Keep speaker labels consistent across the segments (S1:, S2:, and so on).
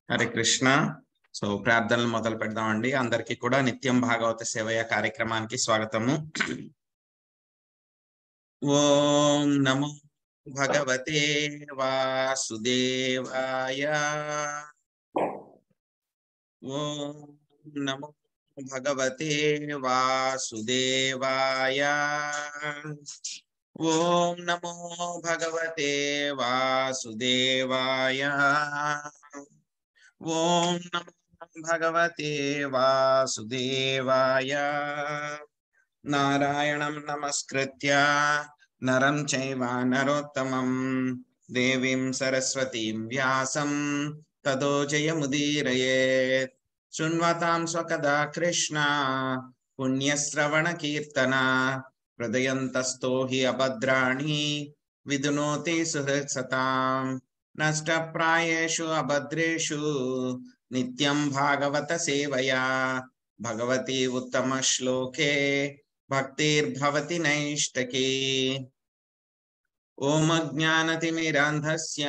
S1: Hare Krishna so ప్రార్థనలు మొదలు పెడదామండి అందరికీ కూడా నిత్యం భాగవత సేవయ కార్యక్రమానికి స్వాగతము ఓం నమో భగవతే వాసుదేవాయ ఓం నమో భగవతే వాసుదేవాయ ఓం నమో భగవతే వాసుదేవాయ ఓం నమో భగవతే వాసుదేవాయ నారాయణం నమస్కృత్య నరం చైవ నరోత్తమం దేవీం సరస్వతీం వ్యాసం తదో జయముదీరయేత్ శృణ్వతాం స్వకదా కృష్ణ పుణ్యశ్రవణ కీర్తన హృదయంతస్థో హి అభద్రాణి విదునోతి సుహృత్సతాం నష్టప్రాయేషు అభద్రేషు నిత్యం భాగవత సేవయా భగవతి ఉత్తమ శ్లోకే భక్తిర్భవతి నైష్టకి ఓం జ్ఞానతిమిరాంధస్య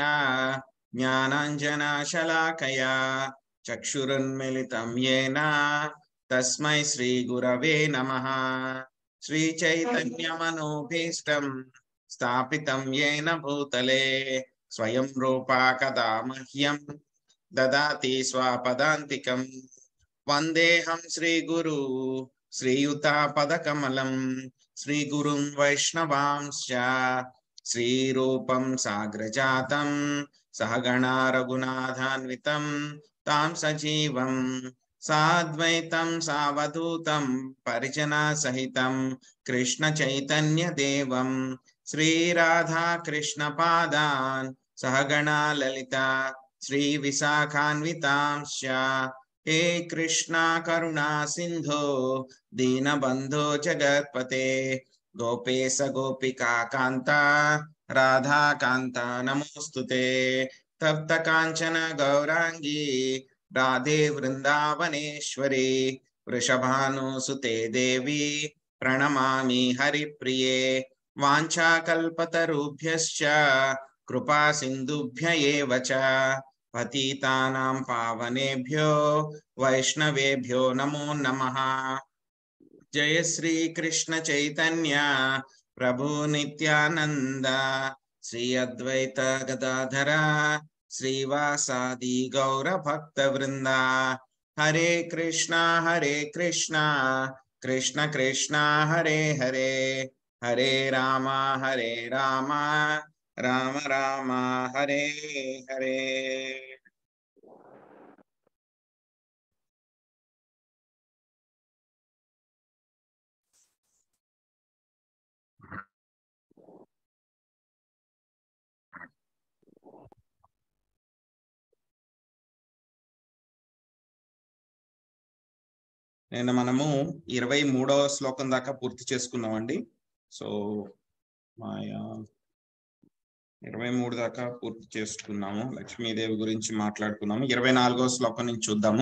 S1: జ్ఞానాంజనాశలాకయా చక్షురున్మిళితం येन తస్మై శ్రీగురవే నమః శ్రీచైతన్యమనోభీష్టం స్థాపితం येन భూతలే స్వయం రూపా కదా మహ్యం దదాతి స్వాపదాంతికం వందేహం శ్రీగురు శ్రీయుతాపదకమలం శ్రీగురుం వైష్ణవాంశ్చ శ్రీరూపం సాగ్రజాతం సహగణా రఘునాథాన్వితం తాం సజీవం సాద్వైతం సావధూతం పరిజనా సహితం కృష్ణ చైతన్య దేవం శ్రీరాధా కృష్ణ పాదాన్ సహగణా లలిత శ్రీ విశాఖాన్వితాంశ్చ హే కృష్ణ కరుణా సింధో దీనబంధో జగత్పతే గోపేశ గోపికా కాంత రాధా కాంత నమోస్తుతే తప్త కాంచన గౌరాంగీ రాధే వృందావనేశ్వరి వృషభానుసుతే దేవి ప్రణమామి హరిప్రియే వాంఛాకల్పతరుభ్యశ్చ కృపా సింధుభ్య ఏవ చ పతితానాం పావనేభ్యో వైష్ణవేభ్యో నమో నమః జయ శ్రీ కృష్ణ చైతన్య ప్రభు నిత్యానంద శ్రీ అద్వైత గదాధర శ్రీవాసాది గౌర భక్త వృంద హరే కృష్ణ హరే కృష్ణ కృష్ణ కృష్ణ హరే హరే హరే రామ హరే రామ రామ రామ హరే హరే నేను మనము ఇరవై మూడవ శ్లోకం దాకా పూర్తి చేసుకున్నామండి సో మాయా ఇరవై మూడు దాకా పూర్తి చేసుకున్నాము లక్ష్మీదేవి గురించి మాట్లాడుకున్నాము ఇరవై నాలుగో శ్లోకం నుంచి చూద్దాము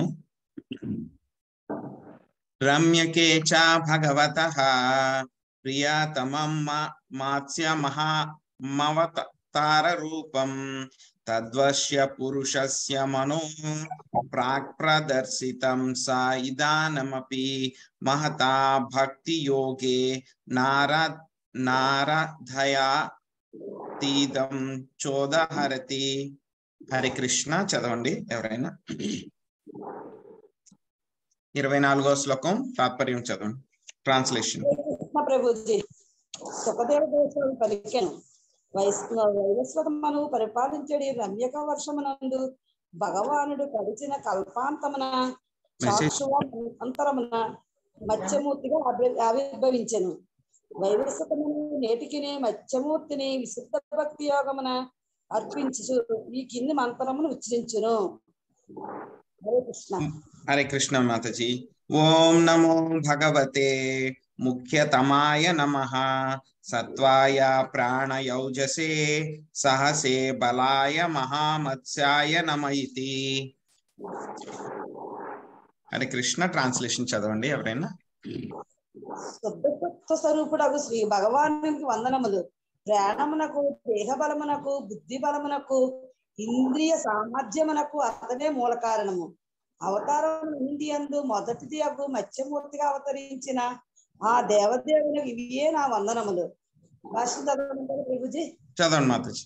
S1: రమ్యకే చ భగవత ప్రియాతమం మాత్స్య మహా మవతార రూపం తద్వశ్య పురుషస్య మనో ప్రాక్ ప్రదర్శితం సా ఇదానమపి మహతా భక్తి యోగే నార నారధయా తీదం చోదహరతి హరి కృష్ణ చదవండి ఎవరైనా ఇరవై నాలుగో శ్లోకం తాత్పర్యం చదవండి ట్రాన్స్లేషన్
S2: కృష్ణ ప్రభుజీ సుఖదేవ దేశం పలికెను వైవస్వతమను పరిపాలించడి రమ్యక వర్షమునందు భగవానుడు గడిచిన కల్పాంతమున అంతరమున మత్స్యమూర్తిగా ఆవిర్భవించెను వైవస్వతమును నేటికినే మత్స్యమూర్తిని విశుద్ధ భక్తి యోగమున అర్పించు ఈ కింది మంత్రమును ఉచ్చరించును హరే కృష్ణ
S1: హరే కృష్ణ మాతజీ ఓం నమో భగవతే ముఖ్యతమాయ నమ సత్వాయ ప్రాణయౌజసే సహసే బలాయ మహామత్స్యాయ నమ ఇతి హరే కృష్ణ ట్రాన్స్లేషన్ చదవండి ఎవరైనా
S2: శుద్ధ స్వరూపుడకు శ్రీ భగవానునికి వందనములు ప్రాణమునకు దేహ బలమునకు బుద్ధి బలమునకు ఇంద్రియ సామర్థ్యమునకు అతనే మూల కారణము అవతారం ఇంది అందు మొదటిది అగు మత్స్యమూర్తిగా అవతరించిన ఆ దేవదేవునికి ఇవే నా వందనములు భాష్యం చదవమంటారా ప్రభుజీ
S1: చదవండి మాతాజీ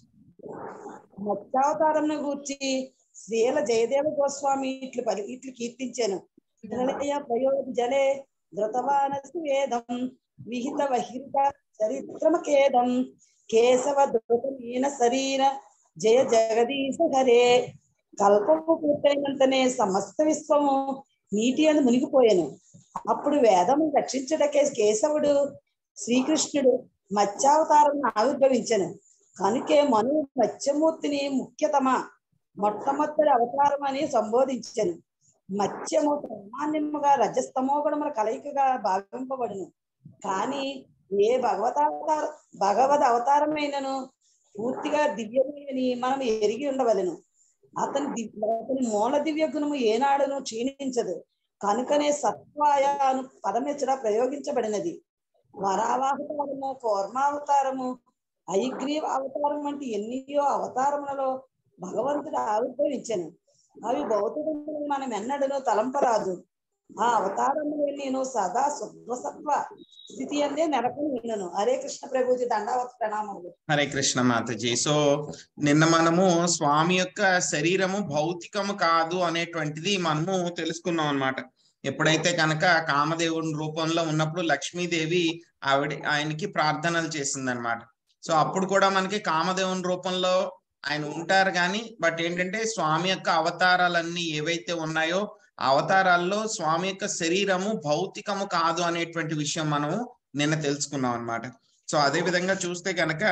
S2: మత్స్యావతారంను గూర్చి శ్రీల జయదేవ గోస్వామి ఇట్లు పలి ఇట్లు కీర్తించాను ప్రళయ ప్రయోజలే ధృతవానసి వేదం విహిత వహిత చరిత్రమకేదం కేశవ ధృతమీన శరీర జయ జగదీశ హరే కల్పము పూర్తయినంతనే సమస్త విశ్వము నీటి అని మునిగిపోయాను అప్పుడు వేదము రక్షించుటకే కేశవుడు శ్రీకృష్ణుడు మత్స్యావతారం ఆవిర్భవించను కనుకే మను మత్స్యమూర్తిని ముఖ్యతమ మొట్టమొదటి అవతారం అని సంబోధించను మత్స్యము సామాన్యముగా రజస్తమో గుణముల కలయికగా భావింపబడును కానీ ఏ భగవతావతార భగవద్ అవతారమైనను పూర్తిగా దివ్యమని మనం ఎరిగి ఉండవలను అతని దివ్య అతని మూల దివ్య గుణము ఏనాడును క్షీణించదు కనుకనే సత్వాయ అను పదమెచ్చడ ప్రయోగించబడినది వరావాహతారము కూర్మావతారము ఐగ్రీవ అవతారం వంటి ఎన్నియో అవతారములలో భగవంతుడు ఆవిర్భవించను అవి భౌతికములు మనం ఎన్నడను తలంపరాదు ఆ అవతారములు నేను సదా శుద్ధసత్వ స్థితి అందే నెలకు నేను హరే కృష్ణ ప్రభుజీ దండావత ప్రణామములు
S1: హరే కృష్ణ మాతాజీ సో నిన్న మనము స్వామి యొక్క శరీరము భౌతికము కాదు అనేటువంటిది మనము తెలుసుకున్నాం అన్నమాట ఎప్పుడైతే కనుక కామదేవుని రూపంలో ఉన్నప్పుడు లక్ష్మీదేవి ఆవిడ ఆయనకి ప్రార్థనలు చేసిందనమాట సో అప్పుడు కూడా మనకి కామదేవుని రూపంలో ఆయన ఉంటారు కానీ బట్ ఏంటంటే స్వామి యొక్క అవతారాలన్నీ ఏవైతే ఉన్నాయో ఆ అవతారాల్లో స్వామి యొక్క శరీరము భౌతికము కాదు అనేటువంటి విషయం మనము నిన్న తెలుసుకున్నాం అన్నమాట సో అదే విధంగా చూస్తే కనుక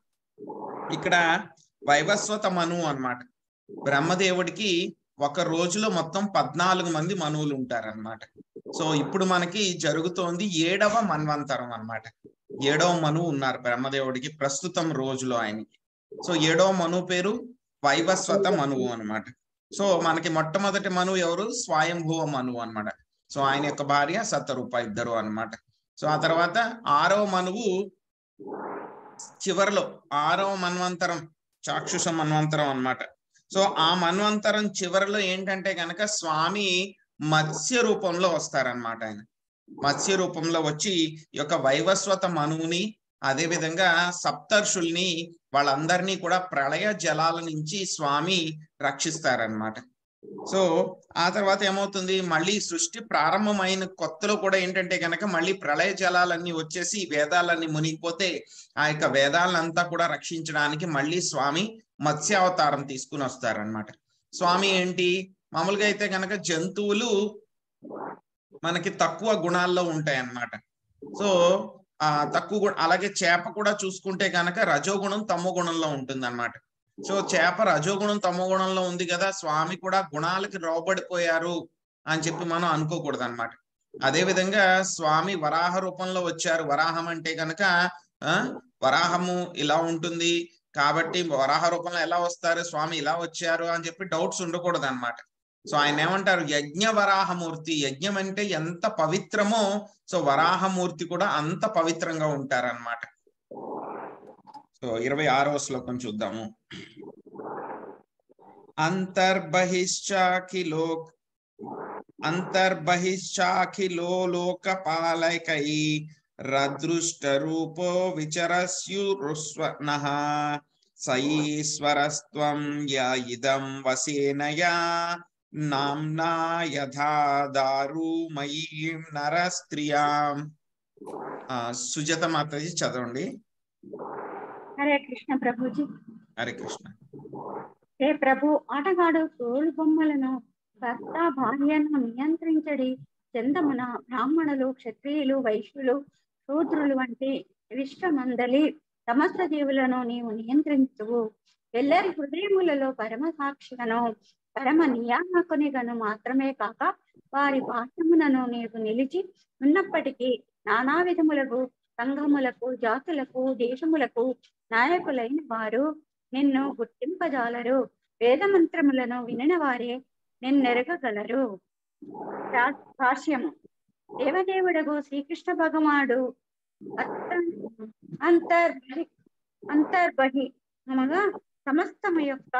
S1: ఇక్కడ వైవస్వత మనువు అన్నమాట బ్రహ్మదేవుడికి ఒక రోజులో మొత్తం పద్నాలుగు మంది మనువులు ఉంటారన్నమాట సో ఇప్పుడు మనకి జరుగుతోంది ఏడవ మన్వంతరం అన్నమాట ఏడవ మనువు ఉన్నారు బ్రహ్మదేవుడికి ప్రస్తుతం రోజులో ఆయనకి సో ఏడవ మనువు పేరు వైవస్వత మనువు అన్నమాట సో మనకి మొట్టమొదటి మనువు ఎవరు స్వయంభువ మనువు అన్నమాట సో ఆయన యొక్క భార్య సత్తరూప ఇద్దరు అన్నమాట సో ఆ తర్వాత ఆరవ మనువు చివరిలో ఆరవ మన్వంతరం చాక్షుష మన్వంతరం అన్నమాట సో ఆ మన్వంతరం చివరిలో ఏంటంటే గనక స్వామి మత్స్య రూపంలో వస్తారనమాట ఆయన మత్స్య రూపంలో వచ్చి ఈ యొక్క వైవస్వత మనువుని అదే విధంగా సప్తర్షుల్ని వాళ్ళందరినీ కూడా ప్రళయ జలాల నుంచి స్వామి రక్షిస్తారనమాట సో ఆ తర్వాత ఏమవుతుంది మళ్ళీ సృష్టి ప్రారంభమైన కొత్తలో కూడా ఏంటంటే కనుక మళ్ళీ ప్రళయ జలాలన్నీ వచ్చేసి వేదాలన్నీ మునిగిపోతే ఆ యొక్క వేదాలంతా కూడా రక్షించడానికి మళ్ళీ స్వామి మత్స్యావతారం తీసుకుని వస్తారనమాట స్వామి ఏంటి మామూలుగా అయితే కనుక జంతువులు మనకి తక్కువ గుణాల్లో ఉంటాయి అన్నమాట సో ఆ తక్కువ గుణ అలాగే చేప కూడా చూసుకుంటే కనుక రజోగుణం తమో గుణంలో ఉంటుంది అనమాట సో చేప రజోగుణం తమో గుణంలో ఉంది కదా స్వామి కూడా గుణాలకి రోబడిపోయారు అని చెప్పి మనం అనుకోకూడదు అనమాట అదే విధంగా స్వామి వరాహ రూపంలో వచ్చారు వరాహం అంటే కనుక ఆ వరాహము ఇలా ఉంటుంది కాబట్టి వరాహ రూపంలో ఎలా వస్తారు స్వామి ఇలా వచ్చారు అని చెప్పి డౌట్స్ ఉండకూడదు అనమాట సో ఆయన ఏమంటారు యజ్ఞ వరాహమూర్తి యజ్ఞం అంటే ఎంత పవిత్రమో సో వరాహమూర్తి కూడా అంత పవిత్రంగా ఉంటారన్నమాట సో ఇరవై ఆరవ శ్లోకం చూద్దాము అంతర్బహిశ్చాఖిలో అంతర్బహిశ్చాఖిలో లోకపాలకై రదృష్ట రూపో విచరస్యురుస్వనః సయీశ్వరస్త్వం యా ఇదం వసేనయా నామ్నా యథా దారుమయీం నరస్త్రియాం ఆ, సుజాత మాతాజీ చదవండి
S3: హరే కృష్ణ ప్రభుజీ
S1: హరే కృష్ణ
S3: హే ప్రభు ఆటగాడు తోలు బొమ్మలను భర్త భార్యను నియంత్రించడి చందమున బ్రాహ్మణులు క్షత్రియులు వైశ్యులు శూద్రులు వంటి విశ్వమందలి సమస్త జీవులను నీవు నియంత్రించువు ఎల్లరి హృదయములలో పరమ సాక్షిగను పరమ నియామకునిగను మాత్రమే కాక వారి బాహ్యమునను నీవు నిలిచి ఉన్నప్పటికీ నానా విధములకు సంఘములకు జాతులకు దేశములకు నాయకులైన వారు నిన్ను గుర్తింపజాలరు వేదమంత్రములను వినిన వారే నిన్నెరగగలరు రా- భాష్యము దేవదేవుడగు శ్రీకృష్ణ భగవానుడు అత్త- అంతర్బహి అంతర్బహి అనగా సమస్తము యొక్క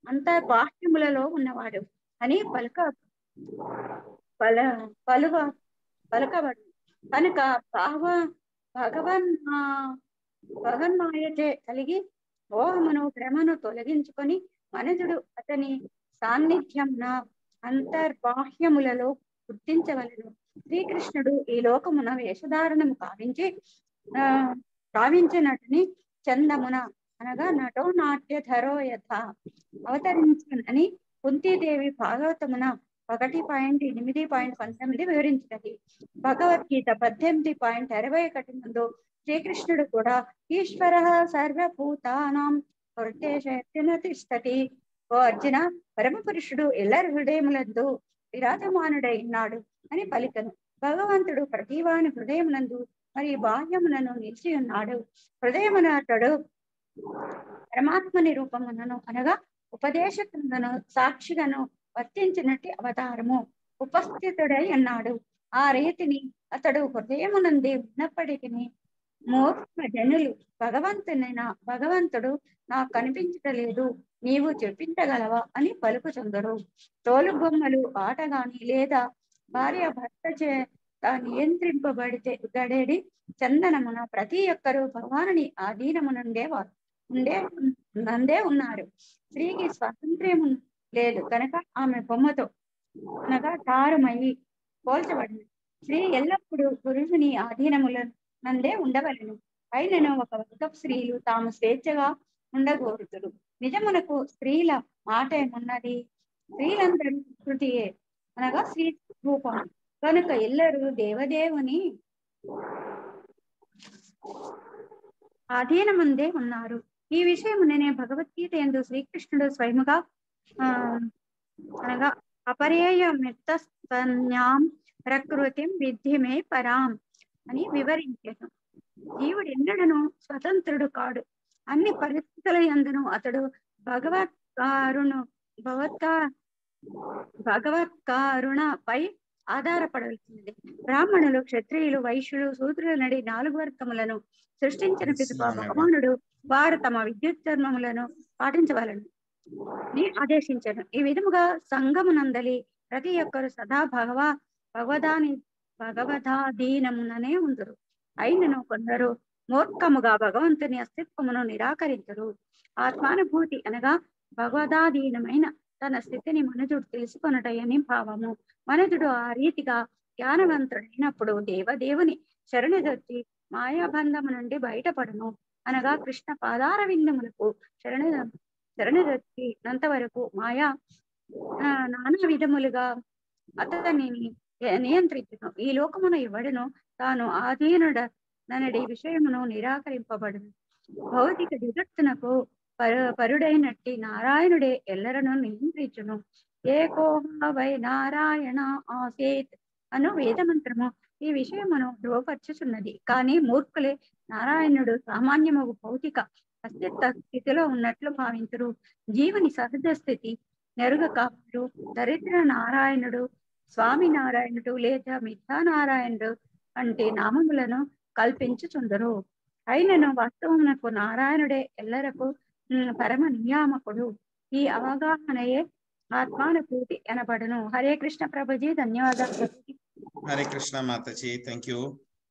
S3: అంతర్బాహ్యములలో ఉన్నవాడు అని పలుక పల పలువ పలకబడు కనుక భావ భగవన్ భగన్మాయచే కలిగి మోహమును భ్రమను తొలగించుకొని మనుజుడు అతని సాన్నిధ్యంన అంతర్బాహ్యములలో గుర్తించవలను శ్రీకృష్ణుడు ఈ లోకమున వేషధారణము కావించి ఆ కావించినటుని చందమున అనగా నటో నాట్యధరో యథ అవతరించునని కుంతీదేవి భాగవతమున ఒకటి పాయింట్ ఎనిమిది పాయింట్ పంతొమ్మిది వివరించినది భగవద్గీత పద్దెనిమిది పాయింట్ అరవై ఒకటి ముందు శ్రీకృష్ణుడు కూడా ఈశ్వర సర్వభూతానాం హృదయశక్తిన తిష్టతి ఓ అర్జున పరమపురుషుడు ఎల్లరి హృదయములందు విరాజమానుడై ఉన్నాడు అని పలికను భగవంతుడు ప్రతివాని హృదయమునందు మరి బాహ్యములను నిలిచి ఉన్నాడు హృదయమున అతడు పరమాత్మని రూపమునను అనగా ఉపదేశకులను సాక్షిగాను వర్తించినట్టు అవతారము ఉపస్థితుడై అన్నాడు ఆ రీతిని అతడు హృదయమునంది ఉన్నప్పటికీ మూర్ఖ జనులు భగవంతునైనా భగవంతుడు నాకు కనిపించటలేదు నీవు చెప్పించగలవా అని పలుకుచుందరు తోలు బొమ్మలు ఆట గాని లేదా భార్య భర్త చేత నియంత్రింపబడితే గడేడి చందనమున ప్రతి ఒక్కరూ భగవానుని ఆధీనము నుండే వారు ఉండే నందే ఉన్నారు స్త్రీకి స్వాతంత్ర్యం లేదు కనుక ఆమె బొమ్మతో అనగా తారుమయ్యి పోల్చబడింది స్త్రీ ఎల్లప్పుడూ పురుషుని ఆధీనముల నందే ఉండవలను అయినను ఒక వర్గపు స్త్రీలు తాము స్వేచ్ఛగా ఉండగోరుతురు నిజమునకు స్త్రీల మాట ఏమున్నది స్త్రీలందరూ శృతియే అనగా స్త్రీ రూపం కనుక ఎల్లరూ దేవదేవుని అధీనముందే ఉన్నారు ఈ విషయం నేను భగవద్గీత ఎందు శ్రీకృష్ణుడు స్వయముగా ఆ అనగా అపరేయ మిత్తన్యాం ప్రకృతిం విద్ధిమే పరాం అని వివరించాను జీవుడు ఎన్నడను స్వతంత్రుడు కాడు అన్ని పరిస్థితుల యందును అతడు భగవత్కారును భగవత్కా భగవత్కారుణపై ఆధారపడవలసినది బ్రాహ్మణులు క్షత్రియులు వైశ్యులు శూద్రుల నడి నాలుగు వర్గములను సృష్టించిన పిదప భగవానుడు వారు తమ విద్యుత్ ధర్మములను పాటించవలను ని ఆదేశించను ఈ విధముగా సంగమునందలి ప్రతి ఒక్కరు సదా భగవ భగవదాని భగవదాధీనముననే ఉందరు అయినను కొందరు మూర్ఖముగా భగవంతుని అస్తిత్వమును నిరాకరించరు ఆత్మానుభూతి అనగా భగవదాధీనమైన తన స్థితిని మనుజుడు తెలుసుకొనటయని భావము మనుజుడు ఆ రీతిగా జ్ఞానవంతుడైనప్పుడు దేవదేవుని శరణుదొచ్చి మాయాబంధము నుండి బయటపడును అనగా కృష్ణ పాదార విందములకు శరణ శరణుదొచ్చినంత వరకు మాయా ఆ, నానా విధములుగా అతనిని నియంత్రించును ఈ లోకమును ఇవ్వడును తాను ఆధీనుడ ననడి విషయమును నిరాకరింపబడును భౌతిక జగత్తునకు పరు పరుడైనట్టి నారాయణుడే ఎల్లరను నియంత్రించును ఏకోహ వై నారాయణ ఆసేత్ అను వేదమంత్రము ఈ విషయమును ధృవపరచుచున్నది కానీ మూర్ఖులే నారాయణుడు సామాన్యము భౌతిక అస్తిత్వ స్థితిలో ఉన్నట్లు భావించరు జీవుని సహజ స్థితి నెరుగక వారు దరిద్ర నారాయణుడు స్వామి నారాయణుడు లేదా మిథ్యా నారాయణుడు వంటి నామములను కల్పించుచుందరు అయినను వాస్తవమునకు నారాయణుడే ఎల్లరకు ఉమ్, పరమ నియామకుడు ఈ అవగాహనయే ఆత్మానుభూతి అనబడును హరే కృష్ణ ప్రభుజీ ధన్యవాదాలు ప్రభుజీ.
S1: హరే కృష్ణ మాతాజీ థ్యాంక్ యూ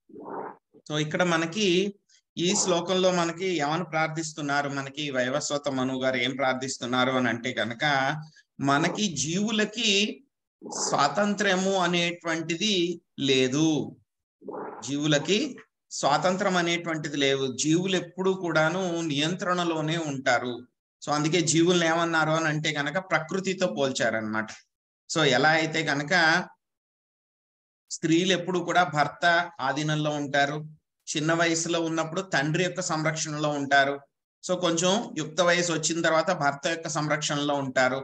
S1: సో ఇక్కడ మనకి ఈ శ్లోకంలో మనకి ఏమని ప్రార్థిస్తున్నారు మనకి వైవస్వత మను గారు ఏం ప్రార్థిస్తున్నారు అని అంటే కనుక మనకి జీవులకి స్వాతంత్ర్యము అనేటువంటిది లేదు జీవులకి స్వాతంత్రం అనేటువంటిది లేవు జీవులు ఎప్పుడు కూడాను నియంత్రణలోనే ఉంటారు సో అందుకే జీవుల్ని ఏమన్నారు అని అంటే కనుక ప్రకృతితో పోల్చారనమాట సో ఎలా అయితే కనుక స్త్రీలు ఎప్పుడు కూడా భర్త ఆధీనంలో ఉంటారు చిన్న వయసులో ఉన్నప్పుడు తండ్రి యొక్క సంరక్షణలో ఉంటారు సో కొంచెం యుక్త వయసు వచ్చిన తర్వాత భర్త యొక్క సంరక్షణలో ఉంటారు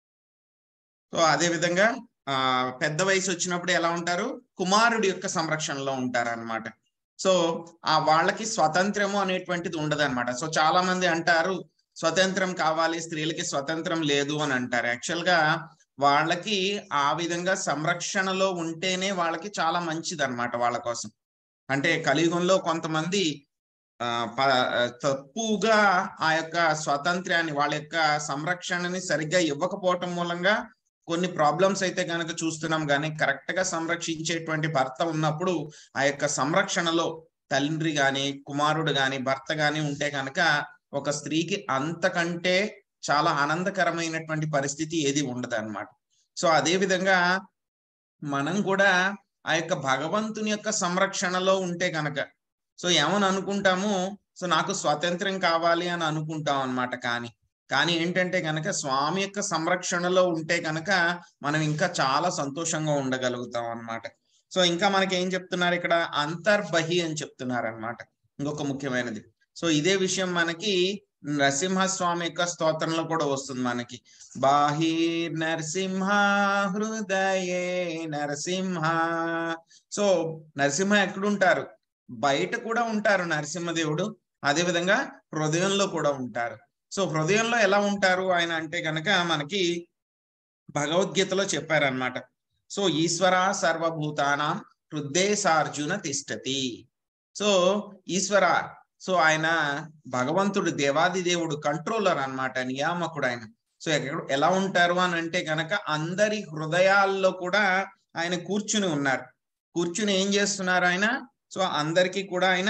S1: సో అదే విధంగా ఆ పెద్ద వయసు వచ్చినప్పుడు ఎలా ఉంటారు కుమారుడి యొక్క సంరక్షణలో ఉంటారు అనమాట సో ఆ వాళ్ళకి స్వతంత్రము అనేటువంటిది ఉండదు అనమాట సో చాలా మంది అంటారు స్వతంత్రం కావాలి స్త్రీలకి స్వతంత్రం లేదు అని అంటారు యాక్చువల్ గా వాళ్ళకి ఆ విధంగా సంరక్షణలో ఉంటేనే వాళ్ళకి చాలా మంచిది అనమాట వాళ్ళ కోసం అంటే కలియుగంలో కొంతమంది ఆ, ప- తప్పుగా ఆ యొక్క స్వాతంత్ర్యాన్ని వాళ్ళ యొక్క సంరక్షణని సరిగ్గా ఇవ్వకపోవటం మూలంగా కొన్ని ప్రాబ్లమ్స్ అయితే కనుక చూస్తున్నాం కానీ కరెక్ట్ గా సంరక్షించేటువంటి భర్త ఉన్నప్పుడు ఆ యొక్క సంరక్షణలో తండ్రి గాని కుమారుడు గాని భర్త గాని ఉంటే కనుక ఒక స్త్రీకి అంతకంటే చాలా ఆనందకరమైనటువంటి పరిస్థితి ఏది ఉండదు అనమాట సో అదే విధంగా మనం కూడా ఆ యొక్క భగవంతుని యొక్క సంరక్షణలో ఉంటే కనుక సో ఏమని అనుకుంటాము సో నాకు స్వాతంత్ర్యం కావాలి అని అనుకుంటాం అన్నమాట కానీ కానీ ఏంటంటే కనుక స్వామి యొక్క సంరక్షణలో ఉంటే కనుక మనం ఇంకా చాలా సంతోషంగా ఉండగలుగుతాం అన్నమాట సో ఇంకా మనకి ఏం చెప్తున్నారు ఇక్కడ అంతర్బహి అని చెప్తున్నారు అనమాట ఇంకొక ముఖ్యమైనది సో ఇదే విషయం మనకి నరసింహస్వామి యొక్క స్తోత్రంలో కూడా వస్తుంది మనకి బాహి నరసింహ హృదయే నరసింహ సో నరసింహ ఎక్కడుంటారు బయట కూడా ఉంటారు నరసింహదేవుడు అదే విధంగా హృదయంలో కూడా ఉంటారు సో హృదయంలో ఎలా ఉంటారు ఆయన అంటే కనుక మనకి భగవద్గీతలో చెప్పారనమాట సో ఈశ్వర సర్వభూతానాం హృదయసార్జున తిష్టతి సో ఈశ్వర సో ఆయన భగవంతుడు దేవాది దేవుడు కంట్రోలర్ అన్నమాట నియామకుడు ఆయన సో ఎక్కడ ఎలా ఉంటారు అని అంటే కనుక అందరి హృదయాల్లో కూడా ఆయన కూర్చుని ఉన్నారు కూర్చుని ఏం చేస్తున్నారు ఆయన సో అందరికీ కూడా ఆయన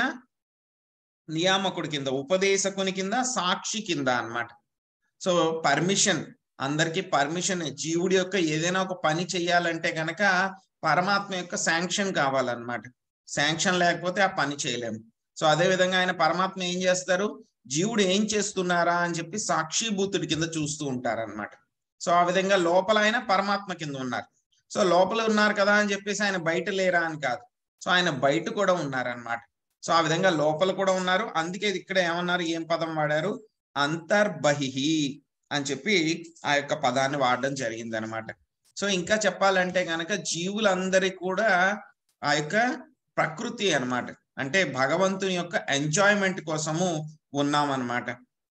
S1: నియామకుడి కింద ఉపదేశకుని కింద సాక్షి కింద అన్నమాట సో పర్మిషన్ అందరికి పర్మిషన్ జీవుడి యొక్క ఏదైనా ఒక పని చెయ్యాలంటే గనక పరమాత్మ యొక్క శాంక్షన్ కావాలన్నమాట శాంక్షన్ లేకపోతే ఆ పని చేయలేము సో అదే విధంగా ఆయన పరమాత్మ ఏం చేస్తారు జీవుడు ఏం చేస్తున్నారా అని చెప్పి సాక్షిభూతుడి కింద చూస్తూ ఉంటారన్నమాట సో ఆ విధంగా లోపల ఆయన పరమాత్మ కింద ఉన్నారు సో లోపల ఉన్నారు కదా అని చెప్పేసి ఆయన బయట లేరా అని కాదు సో ఆయన బయట కూడా ఉన్నారనమాట సో ఆ విధంగా లోపల కూడా ఉన్నారు అందుకే ఇక్కడ ఏమన్నారు ఏం పదం వాడారు అంతర్బహి అని చెప్పి ఆ యొక్క పదాన్ని వాడడం జరిగింది అనమాట సో ఇంకా చెప్పాలంటే కనుక జీవులందరికీ కూడా ఆ యొక్క ప్రకృతి అన్నమాట అంటే భగవంతుని యొక్క ఎంజాయ్మెంట్ కోసము ఉన్నామన్నమాట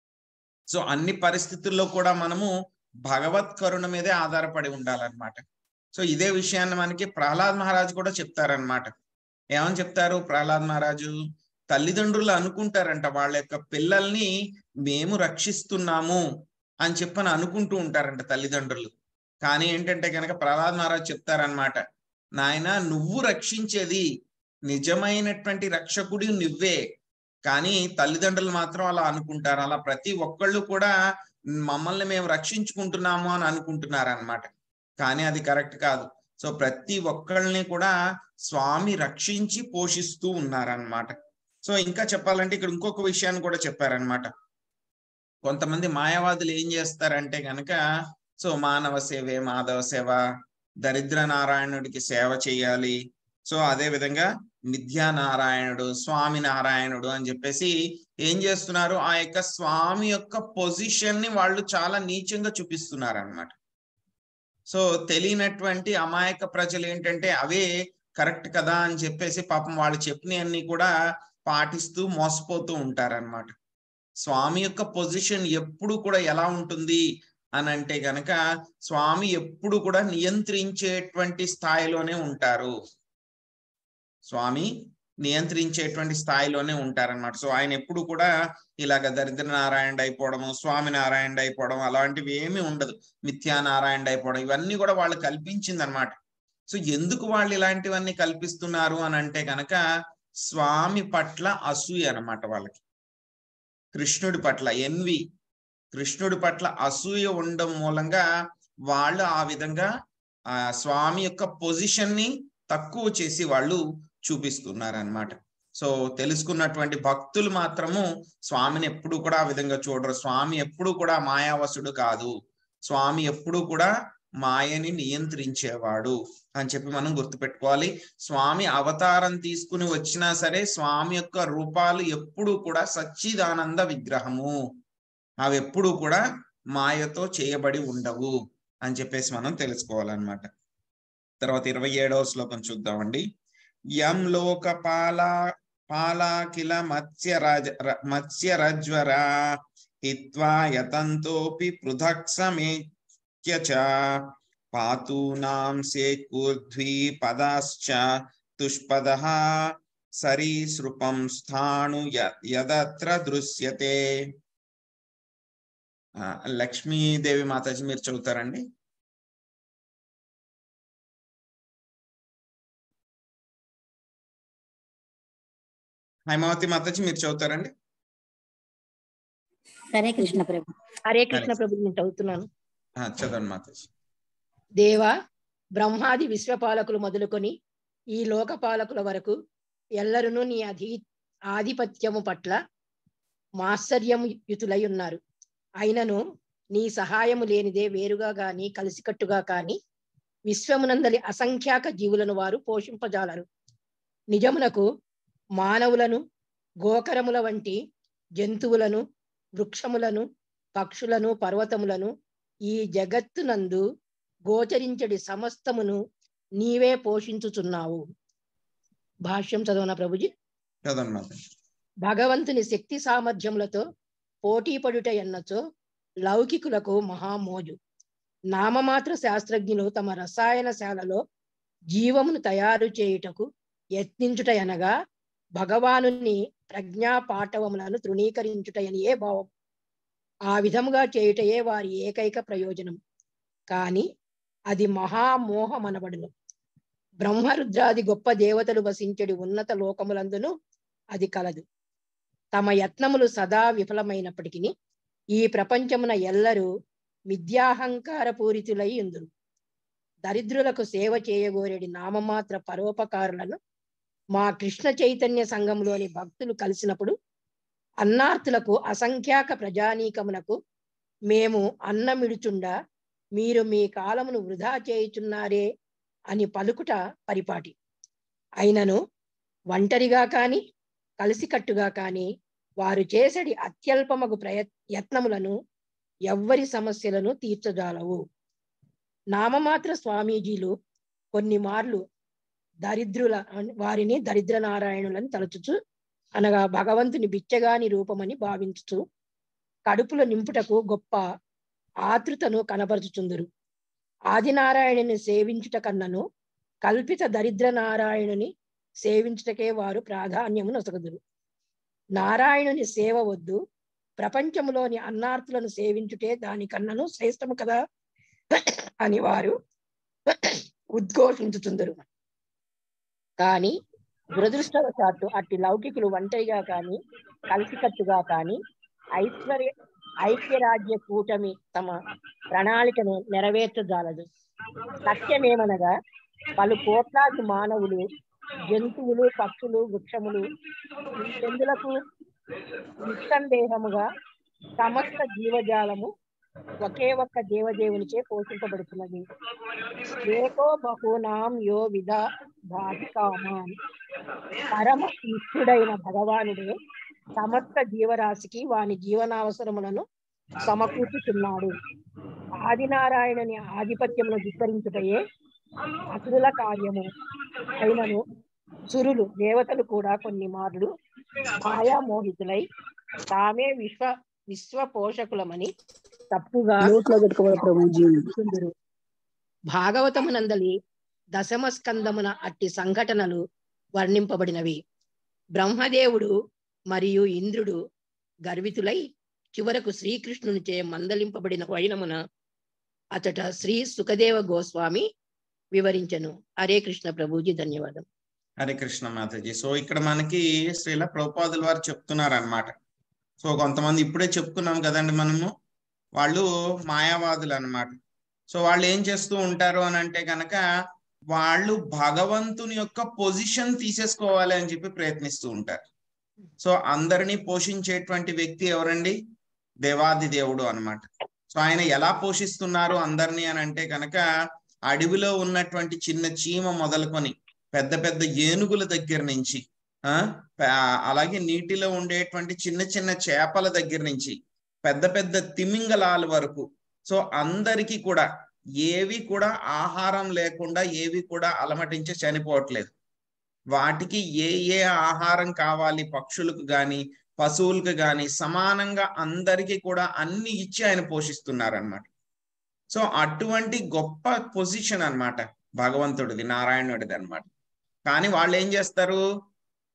S1: సో అన్ని పరిస్థితుల్లో కూడా మనము భగవత్ కరుణ మీదే ఆధారపడి ఉండాలన్నమాట సో ఇదే విషయాన్ని మనకి ప్రహ్లాద్ మహారాజు కూడా చెప్తారనమాట ఏమని చెప్తారు ప్రహ్లాద్ మహారాజు తల్లిదండ్రులు అనుకుంటారంట వాళ్ళ యొక్క పిల్లల్ని మేము రక్షిస్తున్నాము అని చెప్పని అనుకుంటూ ఉంటారంట తల్లిదండ్రులు కానీ ఏంటంటే కనుక ప్రహ్లాద్ మహారాజు చెప్తారనమాట నాయన నువ్వు రక్షించేది నిజమైనటువంటి రక్షకుడి నువ్వే కానీ తల్లిదండ్రులు మాత్రం అలా అనుకుంటారు అలా ప్రతి ఒక్కళ్ళు కూడా మమ్మల్ని మేము రక్షించుకుంటున్నాము అని అనుకుంటున్నారు అనమాట కానీ అది కరెక్ట్ కాదు సో ప్రతి ఒక్కళ్ళని కూడా స్వామి రక్షించి పోషిస్తూ ఉన్నారనమాట సో ఇంకా చెప్పాలంటే ఇక్కడ ఇంకొక విషయాన్ని కూడా చెప్పారనమాట కొంతమంది మాయావాదులు ఏం చేస్తారంటే గనక సో మానవ సేవే మాధవ సేవ దరిద్ర నారాయణుడికి సేవ చేయాలి సో అదే విధంగా మిథ్యా నారాయణుడు స్వామి నారాయణుడు అని చెప్పేసి ఏం చేస్తున్నారు ఆ యొక్క స్వామి యొక్క పొజిషన్ ని వాళ్ళు చాలా నీచంగా చూపిస్తున్నారు అనమాట సో తెలియనటువంటి అమాయక ప్రజలు ఏంటంటే అవే కరెక్ట్ కదా అని చెప్పేసి పాపం వాళ్ళు చెప్పినవన్నీ కూడా పాటిస్తూ మోసపోతూ ఉంటారన్నమాట స్వామి యొక్క పొజిషన్ ఎప్పుడు కూడా ఎలా ఉంటుంది అని అంటే గనక స్వామి ఎప్పుడు కూడా నియంత్రించేటువంటి స్థాయిలోనే ఉంటారు స్వామి నియంత్రించేటువంటి స్థాయిలోనే ఉంటారన్నమాట సో ఆయన ఎప్పుడు కూడా ఇలాగ దరిద్ర నారాయణ అయిపోవడము స్వామి నారాయణ అయిపోవడం అలాంటివి ఏమీ ఉండదు మిథ్యా నారాయణ అయిపోవడం ఇవన్నీ కూడా వాళ్ళు కల్పించింది అనమాట సో ఎందుకు వాళ్ళు ఇలాంటివన్నీ కల్పిస్తున్నారు అని అంటే కనుక స్వామి పట్ల అసూయ అనమాట వాళ్ళకి కృష్ణుడి పట్ల ఎన్వి కృష్ణుడి పట్ల అసూయ ఉండడం మూలంగా వాళ్ళు ఆ విధంగా ఆ స్వామి యొక్క పొజిషన్ ని తక్కువ చేసి వాళ్ళు చూపిస్తున్నారనమాట సో తెలుసుకున్నటువంటి భక్తులు మాత్రము స్వామిని ఎప్పుడు కూడా ఆ విధంగా చూడరు స్వామి ఎప్పుడు కూడా మాయావసుడు కాదు స్వామి ఎప్పుడు కూడా మాయని నియంత్రించేవాడు అని చెప్పి మనం గుర్తుపెట్టుకోవాలి స్వామి అవతారం తీసుకుని వచ్చినా సరే స్వామి యొక్క రూపాలు ఎప్పుడు కూడా సచ్చిదానంద విగ్రహము అవి ఎప్పుడు కూడా మాయతో చేయబడి ఉండవు అని చెప్పేసి మనం తెలుసుకోవాలన్నమాట తర్వాత ఇరవై ఏడవ శ్లోకం చూద్దామండి యం లోకపాల పాలాకిల మత్స్యరాజ మత్స్యరజ్వర హిత్వా యతంతోపి పృథక్ సమేత్య చ పాతూనాం సేకూర్ధ్వీ పదాశ్చ తుష్పద సరీసృపం స్థాణు య- యదత్ర దృశ్యతే ఆ, లక్ష్మీదేవి మాతాజీ మీరు చదువుతారండి హైమావతి మాతాజీ మీరు చదువుతారండి
S4: హరే కృష్ణ ప్రభు
S5: హరే కృష్ణ ప్రభు నేను చదువుతున్నాను
S1: ఆ, చదవండి మాతాజీ
S5: దేవా బ్రహ్మాది విశ్వపాలకులు మొదలుకొని ఈ లోకపాలకుల వరకు ఎల్లరును నీ అధి ఆధిపత్యము పట్ల మాత్సర్యము యుతులై ఉన్నారు అయినను నీ సహాయము లేనిదే వేరుగా గాని కలిసికట్టుగా కాని విశ్వమునందలి అసంఖ్యాక జీవులను వారు పోషింపజాలరు నిజమునకు మానవులను గోకరముల వంటి జంతువులను వృక్షములను పక్షులను పర్వతములను ఈ జగత్తునందు గోచరించడి సమస్తమును నీవే పోషించుచున్నావు భాష్యం చదవన ప్రభుజీ
S1: చదవండి మాతాజీ
S5: భగవంతుని శక్తి సామర్థ్యములతో పోటీ పడుట ఎన్నచో లౌకికులకు మహామోజు నామమాత్ర శాస్త్రజ్ఞులు తమ రసాయన శాలలో జీవమును తయారు చేయుటకు యత్నించుట అనగా భగవానుని ప్రజ్ఞా పాఠవములను తృణీకరించుటయనియే భావం ఆ విధముగా చేయుటయే వారి ఏకైక ప్రయోజనం కాని అది మహామోహమనబడును బ్రహ్మరుద్రాది గొప్ప దేవతలు వసించడి ఉన్నత లోకములందును అది కలదు తమ యత్నములు సదా విఫలమైనప్పటికీ ఈ ప్రపంచమున ఎల్లరూ మిథ్యాహంకార పూరితులై ఉందురు దరిద్రులకు సేవ చేయగోరెడి నామమాత్ర పరోపకారులను మా కృష్ణ చైతన్య సంఘంలోని భక్తులు కలిసినప్పుడు అన్నార్తులకు అసంఖ్యాక ప్రజానీకమునకు మేము అన్నమిడుచుండా మీరు మీ కాలమును వృధా చేయుచున్నారే అని పలుకుట పరిపాటి అయినను ఒంటరిగా కాని కలిసికట్టుగా కాని వారు చేసడి అత్యల్పమగు ప్రయత్ యత్నములను ఎవ్వరి సమస్యలను తీర్చజాలవు నామమాత్ర స్వామీజీలు కొన్ని మార్లు దరిద్రుల వారిని దరిద్ర నారాయణులని తలచుచు అనగా భగవంతుని బిచ్చగాని రూపమని భావించుచు కడుపులో నింపుటకు గొప్ప ఆతృతను కనబరుచుచుందురు ఆదినారాయణుని సేవించుట కన్నను కల్పిత దరిద్ర నారాయణుని సేవించుటకే వారు ప్రాధాన్యము నొసగదురు నారాయణుని సేవ వద్దు ప్రపంచములోని అన్నార్థులను సేవించుటే దానికన్నను శ్రేష్టము కదా అని వారు ఉద్ఘోషించుచుందరు కానీ దురదృష్టవశాత్తు అట్టి లౌకికులు ఒంటరిగా కాని కలిసికట్టుగా కాని ఐశ్వర్య ఐక్యరాజ్య కూటమి తమ ప్రణాళికను నెరవేర్చజాలదు సత్యమేమనగా పలు కోట్లాది మానవులు జంతువులు పక్షులు వృక్షములు చెందులకు నిస్సందేహముగా సమస్త జీవజాలము ఒకే ఒక్క దేవదేవునిచే పోషింపబడుతున్నది ఏకో బహూనాం యో విధ భాతికామాం పరమ ఇష్టుడైన భగవానుడే సమస్త జీవరాశికి వాని జీవనావసరములను సమకూర్చుతున్నాడు ఆదినారాయణుని ఆధిపత్యమును ధిక్కరించుటయే అసురుల కార్యము అయినను సురులు దేవతలు కూడా కొన్ని మార్లు మాయామోహితులై తామే విశ్వ విశ్వ పోషకులమని తప్పుగా చెప్పుకుందురు. భాగవతమునందలి దశమ స్కందమున అట్టి సంఘటనలు వర్ణింపబడినవి బ్రహ్మదేవుడు మరియు ఇంద్రుడు గర్వితులై చివరకు శ్రీకృష్ణునిచే మందలింపబడిన వైనమున అతట శ్రీ సుఖదేవ గోస్వామి వివరించను హరే కృష్ణ ప్రభుజీ ధన్యవాదం
S1: హరే కృష్ణ మాతాజీ సో ఇక్కడ మనకి శ్రీల ప్రభుపాదుల వారు చెప్తున్నారు అనమాట సో కొంతమంది ఇప్పుడే చెప్పుకున్నాం కదండి మనము వాళ్ళు మాయావాదులు అన్నమాట సో వాళ్ళు ఏం చేస్తూ ఉంటారు అని అంటే కనుక వాళ్ళు భగవంతుని యొక్క పొజిషన్ తీసేసుకోవాలి అని చెప్పి ప్రయత్నిస్తూ ఉంటారు సో అందరినీ పోషించేటువంటి వ్యక్తి ఎవరండి దేవాది దేవుడు అన్నమాట సో ఆయన ఎలా పోషిస్తున్నారు అందరినీ అని అంటే కనుక అడవిలో ఉన్నటువంటి చిన్న చీమ మొదలుకొని పెద్ద పెద్ద ఏనుగుల దగ్గర నుంచి ఆ ప- అలాగే నీటిలో ఉండేటువంటి చిన్న చిన్న చేపల దగ్గర నుంచి పెద్ద పెద్ద తిమింగలాల వరకు సో అందరికీ కూడా ఏవి కూడా ఆహారం లేకుండా ఏవి కూడా అలమటించి చనిపోవట్లేదు వాటికి ఏ ఏ ఆహారం కావాలి పక్షులకు గాని పశువులకు గాని సమానంగా అందరికీ కూడా అన్ని ఇచ్చి ఆయన పోషిస్తున్నారన్నమాట సో అటువంటి గొప్ప పొజిషన్ అన్నమాట భగవంతుడిది నారాయణుడిది అన్నమాట కానీ వాళ్ళు ఏం చేస్తారు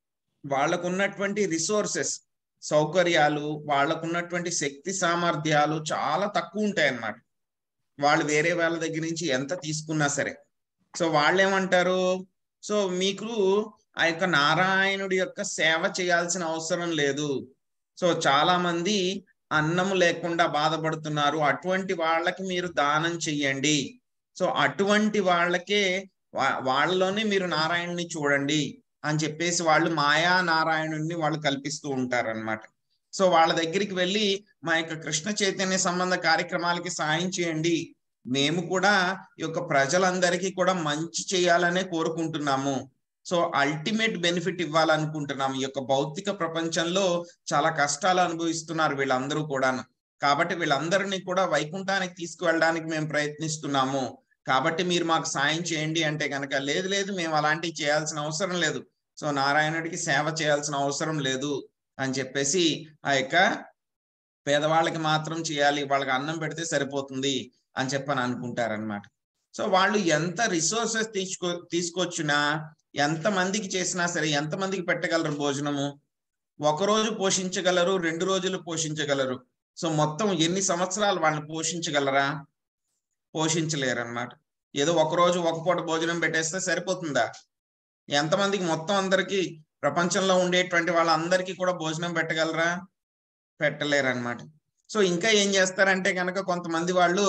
S1: వాళ్ళకున్నటువంటి రిసోర్సెస్ సౌకర్యాలు వాళ్ళకున్నటువంటి శక్తి సామర్థ్యాలు చాలా తక్కువ ఉంటాయి అన్నమాట వాళ్ళు వేరే వాళ్ళ దగ్గర నుంచి ఎంత తీసుకున్నా సరే సో వాళ్ళు ఏమంటారు సో మీకు ఆ యొక్క నారాయణుడి యొక్క సేవ చేయాల్సిన అవసరం లేదు సో చాలా మంది అన్నం లేకుండా బాధపడుతున్నారు అటువంటి వాళ్ళకి మీరు దానం చెయ్యండి సో అటువంటి వాళ్ళకే వా- వాళ్ళలోనే మీరు నారాయణుని చూడండి అని చెప్పేసి వాళ్ళు మాయా నారాయణుడిని వాళ్ళు కల్పిస్తూ ఉంటారు అనమాట సో వాళ్ళ దగ్గరికి వెళ్ళి మా యొక్క కృష్ణ చైతన్య సంబంధ కార్యక్రమాలకి సాయం చేయండి మేము కూడా ఈ యొక్క ప్రజలందరికీ కూడా మంచి చేయాలనే కోరుకుంటున్నాము సో అల్టిమేట్ బెనిఫిట్ ఇవ్వాలనుకుంటున్నాం ఈ యొక్క భౌతిక ప్రపంచంలో చాలా కష్టాలు అనుభవిస్తున్నారు వీళ్ళందరూ కూడాను కాబట్టి వీళ్ళందరినీ కూడా వైకుంఠానికి తీసుకువెళ్ళడానికి మేము ప్రయత్నిస్తున్నాము కాబట్టి మీరు మాకు సాయం చేయండి అంటే కనుక లేదు లేదు మేము అలాంటివి చేయాల్సిన అవసరం లేదు సో నారాయణుడికి సేవ చేయాల్సిన అవసరం లేదు అని చెప్పేసి ఆ యొక్క పేదవాళ్ళకి మాత్రం చేయాలి వాళ్ళకి అన్నం పెడితే సరిపోతుంది అని చెప్పని అనుకుంటారనమాట సో వాళ్ళు ఎంత రిసోర్సెస్ తీసుకో తీసుకొచ్చినా ఎంత మందికి చేసినా సరే ఎంత మందికి పెట్టగలరు భోజనము ఒక రోజు పోషించగలరు రెండు రోజులు పోషించగలరు సో మొత్తం ఎన్ని సంవత్సరాలు వాళ్ళని పోషించగలరా పోషించలేరు అనమాట ఏదో ఒక రోజు ఒక పూట భోజనం పెట్టేస్తే సరిపోతుందా ఎంతమందికి మొత్తం అందరికి ప్రపంచంలో ఉండేటువంటి వాళ్ళందరికీ కూడా భోజనం పెట్టగలరా పెట్టలేరు అనమాట సో ఇంకా ఏం చేస్తారంటే కనుక కొంతమంది వాళ్ళు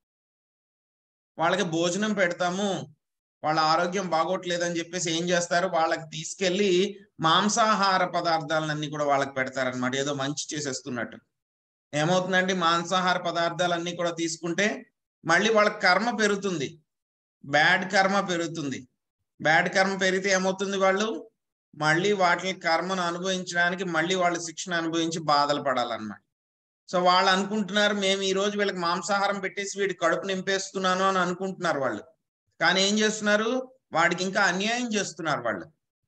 S1: వాళ్ళకి భోజనం పెడతాము వాళ్ళ ఆరోగ్యం బాగోట్లేదని చెప్పేసి ఏం చేస్తారు వాళ్ళకి తీసుకెళ్లి మాంసాహార పదార్థాలన్నీ కూడా వాళ్ళకి పెడతారనమాట ఏదో మంచి చేసేస్తున్నట్టు ఏమవుతుందండి మాంసాహార పదార్థాలన్నీ కూడా తీసుకుంటే మళ్ళీ వాళ్ళ కర్మ పెరుగుతుంది బ్యాడ్ కర్మ పెరుగుతుంది బ్యాడ్ కర్మ పెరిగితే ఏమవుతుంది వాళ్ళు మళ్ళీ వాటి కర్మను అనుభవించడానికి మళ్ళీ వాళ్ళు శిక్షణ అనుభవించి బాధలు పడాలన్నమాట సో వాళ్ళు అనుకుంటున్నారు మేము ఈ రోజు వీళ్ళకి మాంసాహారం పెట్టేసి వీడి కడుపు నింపేస్తున్నాను అని అనుకుంటున్నారు వాళ్ళు కానీ ఏం చేస్తున్నారు వాడికి ఇంకా అన్యాయం చేస్తున్నారు వాళ్ళు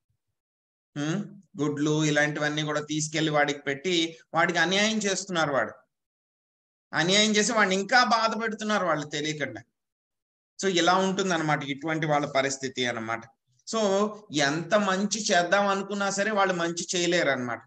S1: ఉం? గుడ్లు ఇలాంటివన్నీ కూడా తీసుకెళ్లి వాడికి పెట్టి వాడికి అన్యాయం చేస్తున్నారు వాడు అన్యాయం చేసి వాడిని ఇంకా బాధ పెడుతున్నారు వాళ్ళు తెలియకుండా సో ఇలా ఉంటుంది అనమాట ఇటువంటి వాళ్ళ పరిస్థితి అన్నమాట సో ఎంత మంచి చేద్దాం అనుకున్నా సరే వాళ్ళు మంచి చేయలేరు అనమాట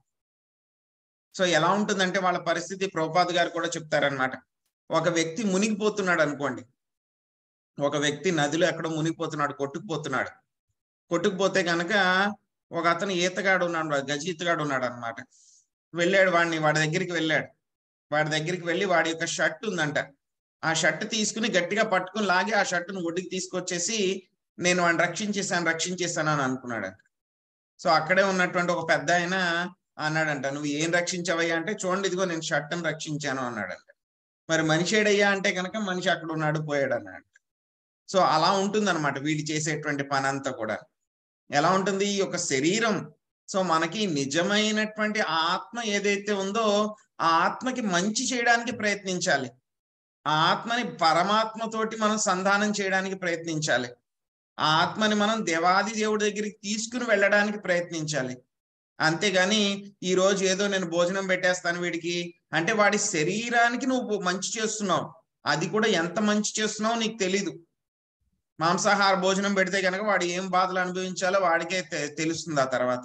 S1: సో ఎలా ఉంటుందంటే వాళ్ళ పరిస్థితి ప్రభుపాద్ గారు కూడా చెప్తారనమాట ఒక వ్యక్తి మునిగిపోతున్నాడు అనుకోండి ఒక వ్యక్తి నదిలో ఎక్కడో మునిగిపోతున్నాడు కొట్టుకుపోతున్నాడు కొట్టుకుపోతే కనుక ఒక అతను ఈతగాడు ఉన్నాడు వాడు గజ ఈతగాడు ఉన్నాడు అనమాట వెళ్ళాడు వాడిని వాడి దగ్గరికి వెళ్ళాడు వాడి దగ్గరికి వెళ్ళి వాడి యొక్క షర్ట్ ఉందంట ఆ షర్ట్ తీసుకుని గట్టిగా పట్టుకుని లాగి ఆ షర్టును ఒడ్డుకి తీసుకొచ్చేసి నేను వాడిని రక్షించేసాను రక్షించేసాను అని అనుకున్నాడు సో అక్కడే ఉన్నటువంటి ఒక పెద్ద ఆయన అన్నాడంట నువ్వు ఏం రక్షించావయ్యా అంటే చూడండి ఇదిగో నేను షర్ట్ని రక్షించాను అన్నాడంట మరి మనిషి ఏడయ్యా అంటే కనుక మనిషి అక్కడ ఉన్నాడు పోయాడు అన్నాడు సో అలా ఉంటుందన్నమాట వీళ్ళు చేసేటువంటి పని అంతా కూడా ఎలా ఉంటుంది ఈ యొక్క శరీరం సో మనకి నిజమైనటువంటి ఆత్మ ఏదైతే ఉందో ఆ ఆత్మకి మంచి చేయడానికి ప్రయత్నించాలి ఆ ఆత్మని పరమాత్మతోటి మనం సంధానం చేయడానికి ప్రయత్నించాలి ఆ ఆత్మని మనం దేవాది దేవుడి దగ్గరికి తీసుకుని వెళ్ళడానికి ప్రయత్నించాలి అంతేగాని ఈ రోజు ఏదో నేను భోజనం పెట్టేస్తాను వీడికి అంటే వాడి శరీరానికి నువ్వు మంచి చేస్తున్నావు అది కూడా ఎంత మంచి చేస్తున్నావు నీకు తెలీదు మాంసాహార భోజనం పెడితే కనుక వాడు ఏం బాధలు అనుభవించాలో వాడికే తె- తెలుస్తుంది ఆ తర్వాత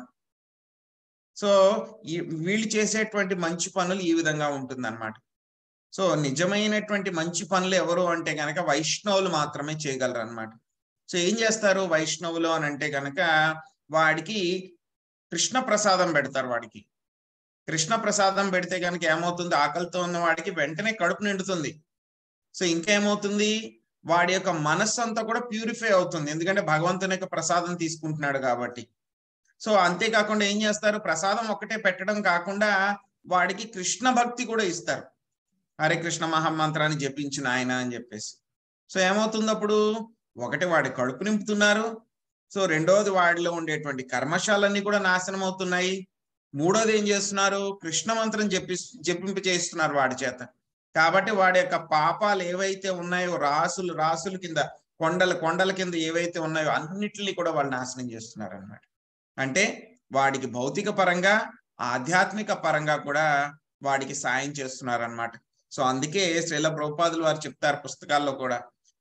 S1: సో ఈ వీళ్ళు చేసేటువంటి మంచి పనులు ఈ విధంగా ఉంటుంది అనమాట సో నిజమైనటువంటి మంచి పనులు ఎవరు అంటే కనుక వైష్ణవులు మాత్రమే చేయగలరు అనమాట సో ఏం చేస్తారు వైష్ణవులు అని అంటే కనుక వాడికి కృష్ణ ప్రసాదం పెడతారు వాడికి కృష్ణ ప్రసాదం పెడితే కనుక ఏమవుతుంది ఆకలితో ఉన్న వాడికి వెంటనే కడుపు నిండుతుంది సో ఇంకేమవుతుంది వాడి యొక్క మనస్సు అంతా కూడా ప్యూరిఫై అవుతుంది ఎందుకంటే భగవంతుని యొక్క ప్రసాదం తీసుకుంటున్నాడు కాబట్టి సో అంతేకాకుండా ఏం చేస్తారు ప్రసాదం ఒక్కటే పెట్టడం కాకుండా వాడికి కృష్ణ భక్తి కూడా ఇస్తారు హరే కృష్ణ మహామంత్రాన్ని జపించిన ఆయన అని చెప్పేసి సో ఏమవుతుంది అప్పుడు ఒకటి వాడి కడుపు నింపుతున్నారు సో రెండవది వాడిలో ఉండేటువంటి కర్మశాలన్నీ కూడా నాశనం అవుతున్నాయి మూడోది ఏం చేస్తున్నారు కృష్ణ మంత్రం చెప్పి జపింప చేస్తున్నారు వాడి చేత కాబట్టి వాడి యొక్క పాపాలు ఏవైతే ఉన్నాయో రాసులు రాసుల కింద కొండల కొండల కింద ఏవైతే ఉన్నాయో అన్నిటిని కూడా వాళ్ళు నాశనం చేస్తున్నారు అన్నమాట అంటే వాడికి భౌతిక పరంగా ఆధ్యాత్మిక పరంగా కూడా వాడికి సాయం చేస్తున్నారు అనమాట సో అందుకే శ్రీల ప్రభుపాదులు వారు చెప్తారు పుస్తకాల్లో కూడా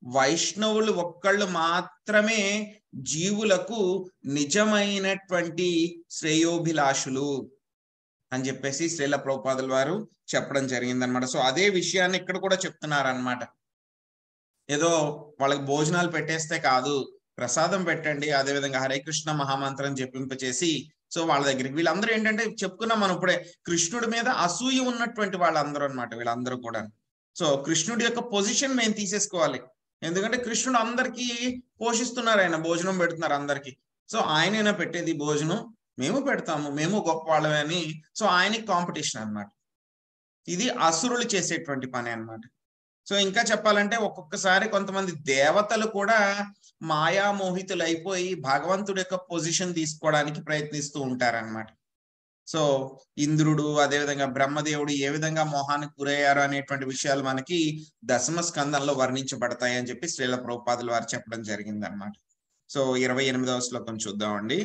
S1: వైష్ణవులు ఒక్కళ్ళు మాత్రమే జీవులకు నిజమైనటువంటి శ్రేయోభిలాషులు అని చెప్పేసి శ్రీల ప్రభుపాదుల వారు చెప్పడం జరిగింది అనమాట సో అదే విషయాన్ని ఇక్కడ కూడా చెప్తున్నారు అనమాట ఏదో వాళ్ళకి భోజనాలు పెట్టేస్తే కాదు ప్రసాదం పెట్టండి అదేవిధంగా హరే కృష్ణ మహామంత్రం చెప్పింపచేసి సో వాళ్ళ దగ్గరికి వీళ్ళందరూ ఏంటంటే చెప్పుకున్నాం మనం ఇప్పుడే కృష్ణుడి మీద అసూయ ఉన్నటువంటి వాళ్ళందరూ అనమాట వీళ్ళందరూ కూడా సో కృష్ణుడి యొక్క పొజిషన్ మేము తీసేసుకోవాలి ఎందుకంటే కృష్ణుడు అందరికీ పోషిస్తున్నారు ఆయన భోజనం పెడుతున్నారు అందరికి సో ఆయనైనా పెట్టేది భోజనం మేము పెడతాము మేము గొప్ప వాళ్ళమే అని సో ఆయనకి కాంపిటీషన్ అన్నమాట ఇది అసురులు చేసేటువంటి పని అన్నమాట సో ఇంకా చెప్పాలంటే ఒక్కొక్కసారి కొంతమంది దేవతలు కూడా మాయామోహితులు అయిపోయి భగవంతుడి యొక్క పొజిషన్ తీసుకోవడానికి ప్రయత్నిస్తూ ఉంటారన్నమాట సో ఇంద్రుడు అదేవిధంగా బ్రహ్మదేవుడు ఏ విధంగా మోహానికి గురయ్యారు అనేటువంటి విషయాలు మనకి దశమ స్కందంలో వర్ణించబడతాయి అని చెప్పి శ్రీల ప్రభుపాదుల వారు చెప్పడం జరిగింది అనమాట సో ఇరవై ఎనిమిదవ శ్లోకం చూద్దామండి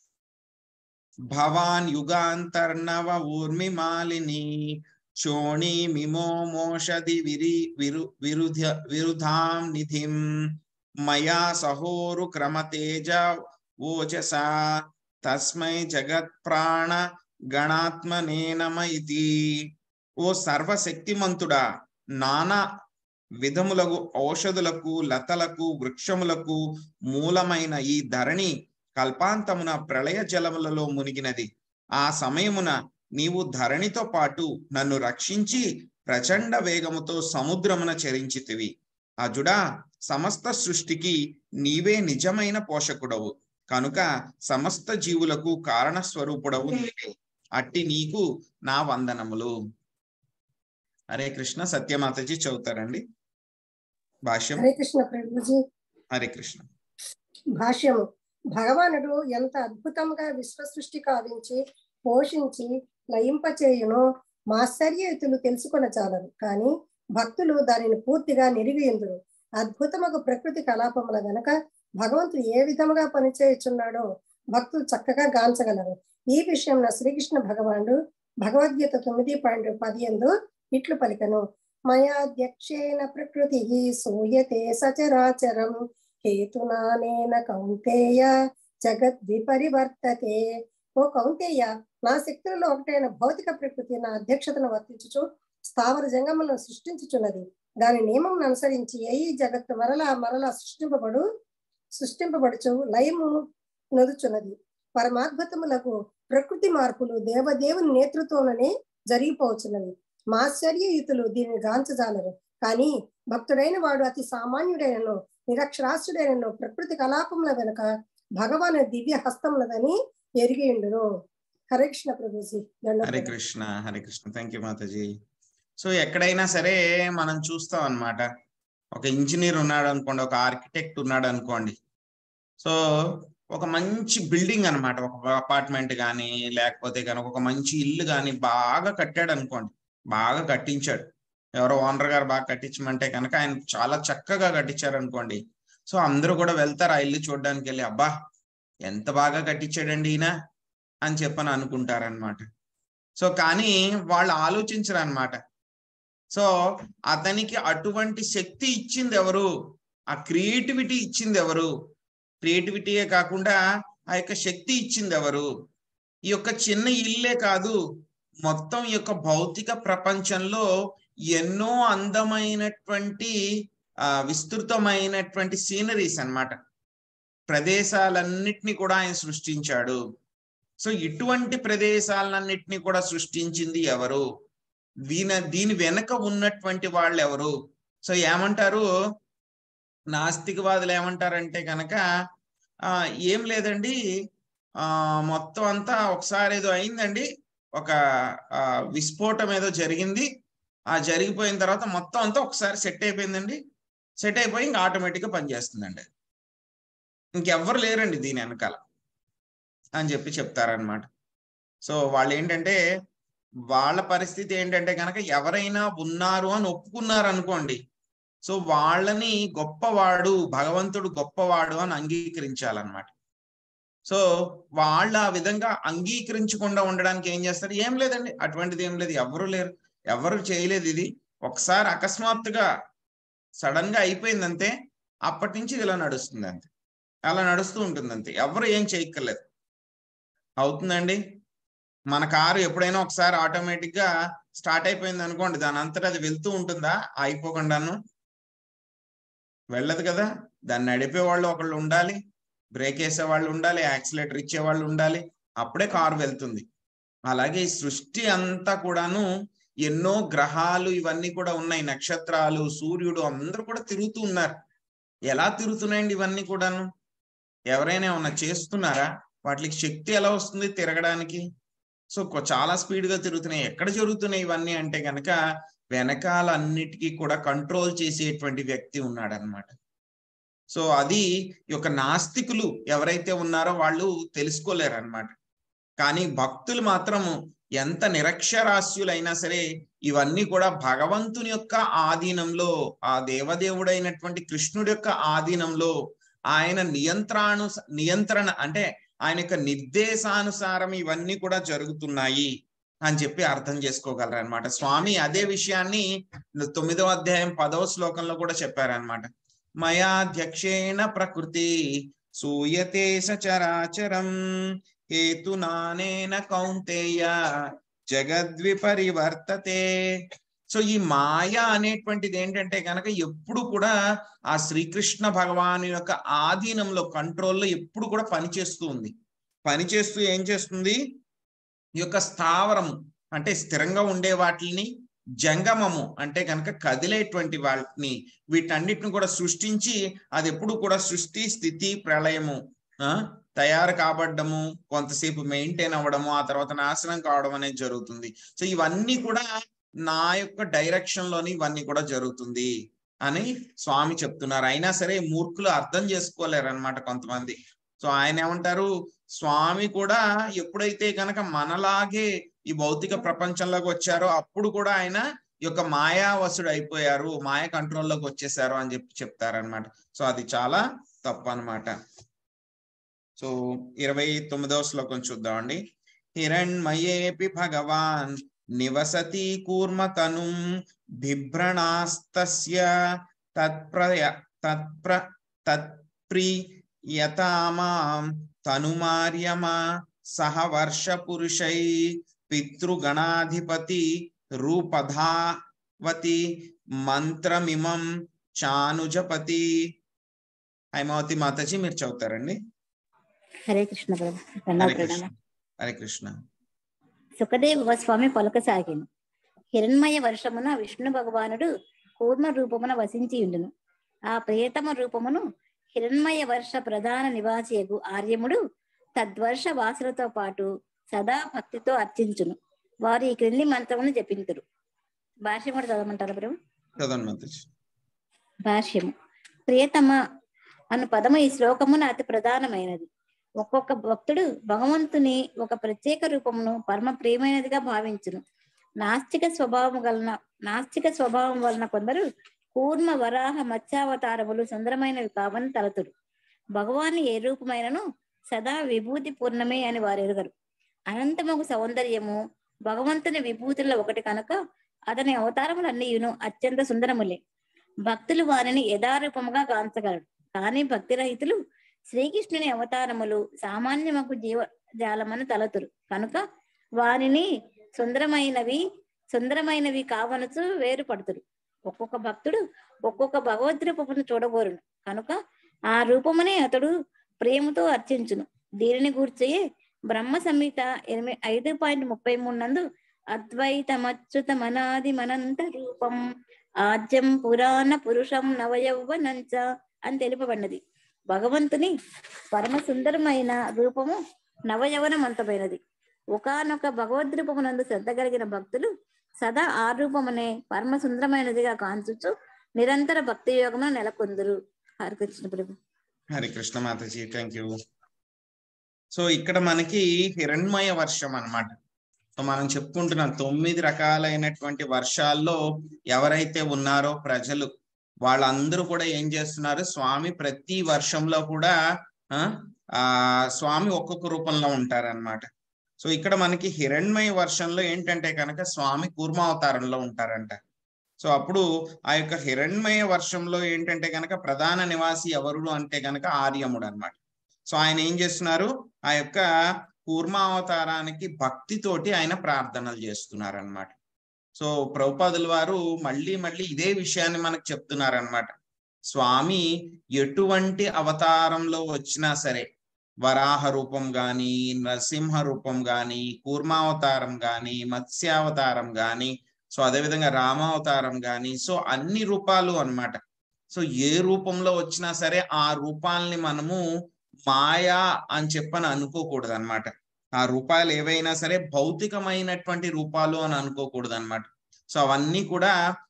S1: భవాన్ యుగాంతర్నవ ఊర్మి మాలిని చోణి మిమో మోషది విరి విరు విరుధ విరుధాం నిధిం మయా సహోరు క్రమతేజ ఓజసా తస్మై జగత్ ప్రాణ గణాత్మనే నమ ఇది ఓ సర్వశక్తిమంతుడా నానా విధములకు ఔషధులకు లతలకు వృక్షములకు మూలమైన ఈ ధరణి కల్పాంతమున ప్రళయ జలములలో మునిగినది ఆ సమయమున నీవు ధరణితో పాటు నన్ను రక్షించి ప్రచండ వేగముతో సముద్రమున చరించితివి అజుడా సమస్త సృష్టికి నీవే నిజమైన పోషకుడవు కనుక సమస్త జీవులకు కారణ స్వరూపుడవు నీవే అట్టి నీకు నా వందనములు హరే కృష్ణ సత్యమాతజీ చదువుతారండి భాష్యం
S4: హరే కృష్ణ ప్రభుజీ
S1: హరే కృష్ణ
S4: భాష్యము భగవానుడు ఎంత అద్భుతంగా విశ్వ సృష్టి కావించి పోషించి లయింపచేయును మాశ్చర్యయుతులు తెలుసుకొన చాలరు కానీ భక్తులు దానిని పూర్తిగా నిరిగియుందురు అద్భుతమగు ప్రకృతి కలాపముల గనక భగవంతుడు ఏ విధముగా పనిచేయుచున్నాడో భక్తులు చక్కగా గాంచగలరు ఈ విషయంలో శ్రీకృష్ణ భగవానుడు భగవద్గీత తొమ్మిది పాయింట్ పది ఎందు ఇట్లు పలికను మయాధ్యక్షేణ ప్రకృతి సూయతే సచరాచరం హేతునానేన కౌంతేయ జగద్ విపరివర్తతే ఓ కౌంతేయ నా శక్తులలో ఒకటైన భౌతిక ప్రకృతి నా అధ్యక్షతను వర్తించుచు స్థావర జంగములను సృష్టించుచున్నది దాని నియమం అనుసరించి ఏ ఈ జగత్తు మరలా మరలా సృష్టింపబడు సృష్టింపబడుచు లయము నదుచున్నది పరమాద్భుతములకు ప్రకృతి మార్పులు దేవదేవుని నేతృత్వంలోనే జరిగిపోవచ్చున్నవి మాశ్చర్యయుతులు దీనిని గాంచజాలరు కానీ భక్తుడైన వాడు అతి సామాన్యుడైనను నిరక్షరాస్యుడైనను ప్రకృతి కలాపముల వెనుక భగవాను దివ్య హస్తములదని ఎరిగియుండును హరే కృష్ణ ప్రభుజీ
S1: హరే
S4: దండోపండి.
S1: కృష్ణ హరే కృష్ణ థ్యాంక్ యూ మాతాజీ సో ఎక్కడైనా సరే మనం చూస్తాం అన్నమాట ఒక ఇంజనీర్ ఉన్నాడు అనుకోండి ఒక ఆర్కిటెక్ట్ ఉన్నాడు అనుకోండి సో ఒక మంచి బిల్డింగ్ అన్నమాట ఒక అపార్ట్మెంట్ కానీ లేకపోతే కనుక ఒక మంచి ఇల్లు కానీ బాగా కట్టాడు అనుకోండి బాగా కట్టించాడు ఎవరో ఓనర్ గారు బాగా కట్టించమంటే కనుక ఆయన చాలా చక్కగా కట్టించారు అనుకోండి సో అందరూ కూడా వెళ్తారు ఆ ఇల్లు చూడడానికి వెళ్ళి అబ్బా ఎంత బాగా కట్టించాడండి ఈయన అని చెప్పని అనుకుంటారనమాట సో కానీ వాళ్ళు ఆలోచించరు అనమాట సో అతనికి అటువంటి శక్తి ఇచ్చింది ఎవరు ఆ క్రియేటివిటీ ఇచ్చింది ఎవరు క్రియేటివిటీయే కాకుండా ఆ యొక్క శక్తి ఇచ్చింది ఎవరు ఈ యొక్క చిన్న ఇల్లే కాదు మొత్తం ఈ యొక్క భౌతిక ప్రపంచంలో ఎన్నో అందమైనటువంటి ఆ విస్తృతమైనటువంటి సీనరీస్ అన్నమాట ప్రదేశాలన్నిటినీ కూడా ఆయన సృష్టించాడు సో ఇటువంటి ప్రదేశాలన్నిటినీ కూడా సృష్టించింది ఎవరు దీని దీని వెనక ఉన్నటువంటి వాళ్ళు ఎవరు సో ఏమంటారు నాస్తికవాదులు ఏమంటారంటే కనుక ఆ ఏం లేదండి ఆ మొత్తం అంతా ఒకసారి ఏదో అయిందండి ఒక ఆ, విస్ఫోటం ఏదో జరిగింది ఆ జరిగిపోయిన తర్వాత మొత్తం అంతా ఒకసారి సెట్ అయిపోయిందండి సెట్ అయిపోయి ఇంకా ఆటోమేటిక్గా పనిచేస్తుందండి ఇంకెవ్వరు లేరండి దీని వెనకాల అని చెప్పి చెప్తారనమాట సో వాళ్ళు ఏంటంటే వాళ్ళ పరిస్థితి ఏంటంటే కనుక ఎవరైనా ఉన్నారు అని ఒప్పుకున్నారు అనుకోండి సో వాళ్ళని గొప్పవాడు భగవంతుడు గొప్పవాడు అని అంగీకరించాలన్నమాట సో వాళ్ళు ఆ విధంగా అంగీకరించకుండా ఉండడానికి ఏం చేస్తారు ఏం లేదండి అటువంటిది ఏం లేదు ఎవరు లేరు ఎవరు చేయలేదు ఇది ఒకసారి అకస్మాత్తుగా సడన్ గా అయిపోయిందంతే అప్పటి నుంచి ఇది ఇలా నడుస్తుంది అంతే అలా నడుస్తూ ఉంటుంది అంతే ఎవరు ఏం చేయక్కర్లేదు అవుతుందండి మన కారు ఎప్పుడైనా ఒకసారి ఆటోమేటిక్ గా స్టార్ట్ అయిపోయింది అనుకోండి దాని అంతటా అది వెళ్తూ ఉంటుందా అయిపోకుండాను వెళ్ళదు కదా దాన్ని నడిపే వాళ్ళు ఒకళ్ళు ఉండాలి బ్రేక్ వేసే వాళ్ళు ఉండాలి యాక్సిలేటర్ ఇచ్చే వాళ్ళు ఉండాలి అప్పుడే కారు వెళ్తుంది అలాగే ఈ సృష్టి అంతా కూడాను ఎన్నో గ్రహాలు ఇవన్నీ కూడా ఉన్నాయి నక్షత్రాలు సూర్యుడు అందరూ కూడా తిరుగుతూ ఉన్నారు ఎలా తిరుగుతున్నాయండి ఇవన్నీ కూడాను ఎవరైనా ఏమన్నా చేస్తున్నారా వాటికి శక్తి ఎలా వస్తుంది తిరగడానికి సో కొ- చాలా స్పీడ్ గా తిరుగుతున్నాయి ఎక్కడ జరుగుతున్నాయి ఇవన్నీ అంటే గనక వెనకాల అన్నిటికీ కూడా కంట్రోల్ చేసేటువంటి వ్యక్తి ఉన్నాడనమాట సో అది ఈ యొక్క నాస్తికులు ఎవరైతే ఉన్నారో వాళ్ళు తెలుసుకోలేరు అనమాట కానీ భక్తులు మాత్రము ఎంత నిరక్షరాస్యులైనా సరే ఇవన్నీ కూడా భగవంతుని యొక్క ఆధీనంలో ఆ దేవదేవుడైనటువంటి కృష్ణుడి యొక్క ఆధీనంలో ఆయన నియంత్రాను నియంత్రణ అంటే ఆయన యొక్క నిర్దేశానుసారం ఇవన్నీ కూడా జరుగుతున్నాయి అని చెప్పి అర్థం చేసుకోగలరు అనమాట స్వామి అదే విషయాన్ని తొమ్మిదవ అధ్యాయం పదవ శ్లోకంలో కూడా చెప్పారనమాట మయాధ్యక్షేణ ప్రకృతి సూయతే సచరాచరం హేతునానేన కౌంతేయ జగద్విపరివర్తతే సో ఈ మాయ అనేటువంటిది ఏంటంటే కనుక ఎప్పుడు కూడా ఆ శ్రీకృష్ణ భగవాను యొక్క ఆధీనంలో కంట్రోల్లో ఎప్పుడు కూడా పనిచేస్తూ ఉంది పనిచేస్తూ ఏం చేస్తుంది ఈ యొక్క స్థావరము అంటే స్థిరంగా ఉండే వాటిని జంగమము అంటే కనుక కదిలేటువంటి వాటిని వీటన్నిటిని కూడా సృష్టించి అది ఎప్పుడు కూడా సృష్టి స్థితి ప్రళయము ఆ తయారు కాబడ్డము కొంతసేపు మెయింటైన్ అవ్వడము ఆ తర్వాత నాశనం కావడం అనేది జరుగుతుంది సో ఇవన్నీ కూడా నా యొక్క డైరెక్షన్ లోని ఇవన్నీ కూడా జరుగుతుంది అని స్వామి చెప్తున్నారు అయినా సరే మూర్ఖులు అర్థం చేసుకోలేరు అనమాట కొంతమంది సో ఆయన ఏమంటారు స్వామి కూడా ఎప్పుడైతే కనుక మనలాగే ఈ భౌతిక ప్రపంచంలోకి వచ్చారో అప్పుడు కూడా ఆయన ఈ యొక్క మాయావసుడు అయిపోయారు మాయ కంట్రోల్లోకి వచ్చేసారు అని చెప్పి చెప్తారనమాట సో అది చాలా తప్పు అనమాట సో ఇరవై తొమ్మిదవ శ్లోకం చూద్దామండి హిరణ్మయేపి భగవాన్ నివసతి కూర్మతనుం బిభ్రణాస్తస్య తత్ప్రయ తత్ప్ర తత్ప్రియతామాం తనుమార్యమా సహ వర్ష పురుషై పితృగణాధిపతి రూపధావతి మంత్రమిమం చానుజపతి హైమావతి మాతాజీ మీరు చదువుతారండి
S6: హరే కృష్ణ ప్రభు ప్రణామ
S1: హరే కృష్ణ
S6: ప్రణామ
S1: హరే కృష్ణ
S6: సుఖదేవ గోస్వామి పలుకసాగిను హిరణ్మయ వర్షమున విష్ణు భగవానుడు కూర్మ రూపమున వసించి ఉండును ఆ ప్రియతమ రూపమును హిరణ్మయ వర్ష ప్రధాన నివాసియగు ఆర్యముడు తద్వర్ష వాసులతో పాటు సదా భక్తితో అర్చించును వారు ఈ క్రింది మంత్రమును జపింతురు భాష్యం కూడా చదవమంటారా ప్రభు
S1: చదవండి మాతాజీ
S6: భాష్యము ప్రియతమ అను పదము ఈ శ్లోకమున అతి ప్రధానమైనది ఒక్కొక్క భక్తుడు భగవంతుని ఒక ప్రత్యేక రూపమును పరమ ప్రియమైనదిగా భావించును నాస్తిక స్వభావం వలన నాస్తిక స్వభావం వలన కొందరు కూర్మ వరాహ మత్స్యావతారములు సుందరమైనవి కావని తలతురు భగవాన్ ఏ రూపమైనను సదా విభూతి పూర్ణమే అని వారు ఎరుగరు అనంతమగు సౌందర్యము భగవంతుని విభూతుల్లో ఒకటి కనుక అతని అవతారములన్నీయును అత్యంత సుందరములే భక్తులు వారిని యథారూపముగా గాంచగలరు కానీ భక్తి రహితులు శ్రీకృష్ణుని అవతారములు సామాన్యమకు జీవ జాలమని తలతురు కనుక వారిని సుందరమైనవి సుందరమైనవి కావనచు వేరుపడుతురు ఒక్కొక్క భక్తుడు ఒక్కొక్క భగవద్ రూపమును చూడగోరును కనుక ఆ రూపమునే అతడు ప్రేమతో అర్చించును దీనిని గూర్చి బ్రహ్మ సంహిత ఎనిమిది ఐదు పాయింట్ ముప్పై మూడు నందు అద్వైతమచ్యుత మనాది మనంత రూపం ఆద్యం పురాణ పురుషం నవయౌవనంచ అని తెలుపబడినది భగవంతుని పరమ సుందరమైన రూపము నవయవనమంతమైనది ఒకనొక భగవద్ రూపమునందు శ్రద్ధ కలిగిన భక్తులు సదా ఆ రూపమునే పరమ సుందరమైనదిగా కాంచుచు నిరంతర భక్తి యోగమును నెలకొందురు హరికృష్ణ ప్రభు
S1: హరే కృష్ణ మాతాజీ థ్యాంక్ యూ సో ఇక్కడ మనకి హిరణ్మయ వర్షం అన్నమాట సో మనం చెప్పుకుంటున్నాం తొమ్మిది రకాలైనటువంటి వర్షాల్లో ఎవరైతే ఉన్నారో ప్రజలు వాళ్ళందరూ కూడా ఏం చేస్తున్నారు స్వామి ప్రతి వర్షంలో కూడా ఆ ఆ స్వామి ఒక్కొక్క రూపంలో ఉంటారన్నమాట సో ఇక్కడ మనకి హిరణ్మయ వర్షంలో ఏంటంటే కనుక స్వామి కూర్మావతారంలో ఉంటారంట సో సో అప్పుడు ఆ యొక్క హిరణ్మయ వర్షంలో ఏంటంటే కనుక ప్రధాన నివాసి ఎవరు అంటే కనుక ఆర్యముడు అన్నమాట సో ఆయన ఏం చేస్తున్నారు ఆ యొక్క కూర్మావతారానికి భక్తితోటి ఆయన ప్రార్థనలు చేస్తున్నారు అనమాట సో ప్రభుపాదుల వారు మళ్ళీ మళ్ళీ ఇదే విషయాన్ని మనకు చెప్తున్నారు అనమాట స్వామి ఎటువంటి అవతారంలో వచ్చినా సరే వరాహ రూపం గాని నరసింహ రూపం గాని కూర్మావతారం గాని మత్స్యావతారం గాని సో అదేవిధంగా రామావతారం గాని సో అన్ని రూపాలు అన్నమాట సో ఏ రూపంలో వచ్చినా సరే ఆ రూపాల్ని మనము మాయా అని చెప్పని అనుకోకూడదు అనమాట ఆ రూపాలు ఏవైనా సరే భౌతికమైనటువంటి రూపాలు అని అనుకోకూడదు అనమాట సో అవన్నీ కూడా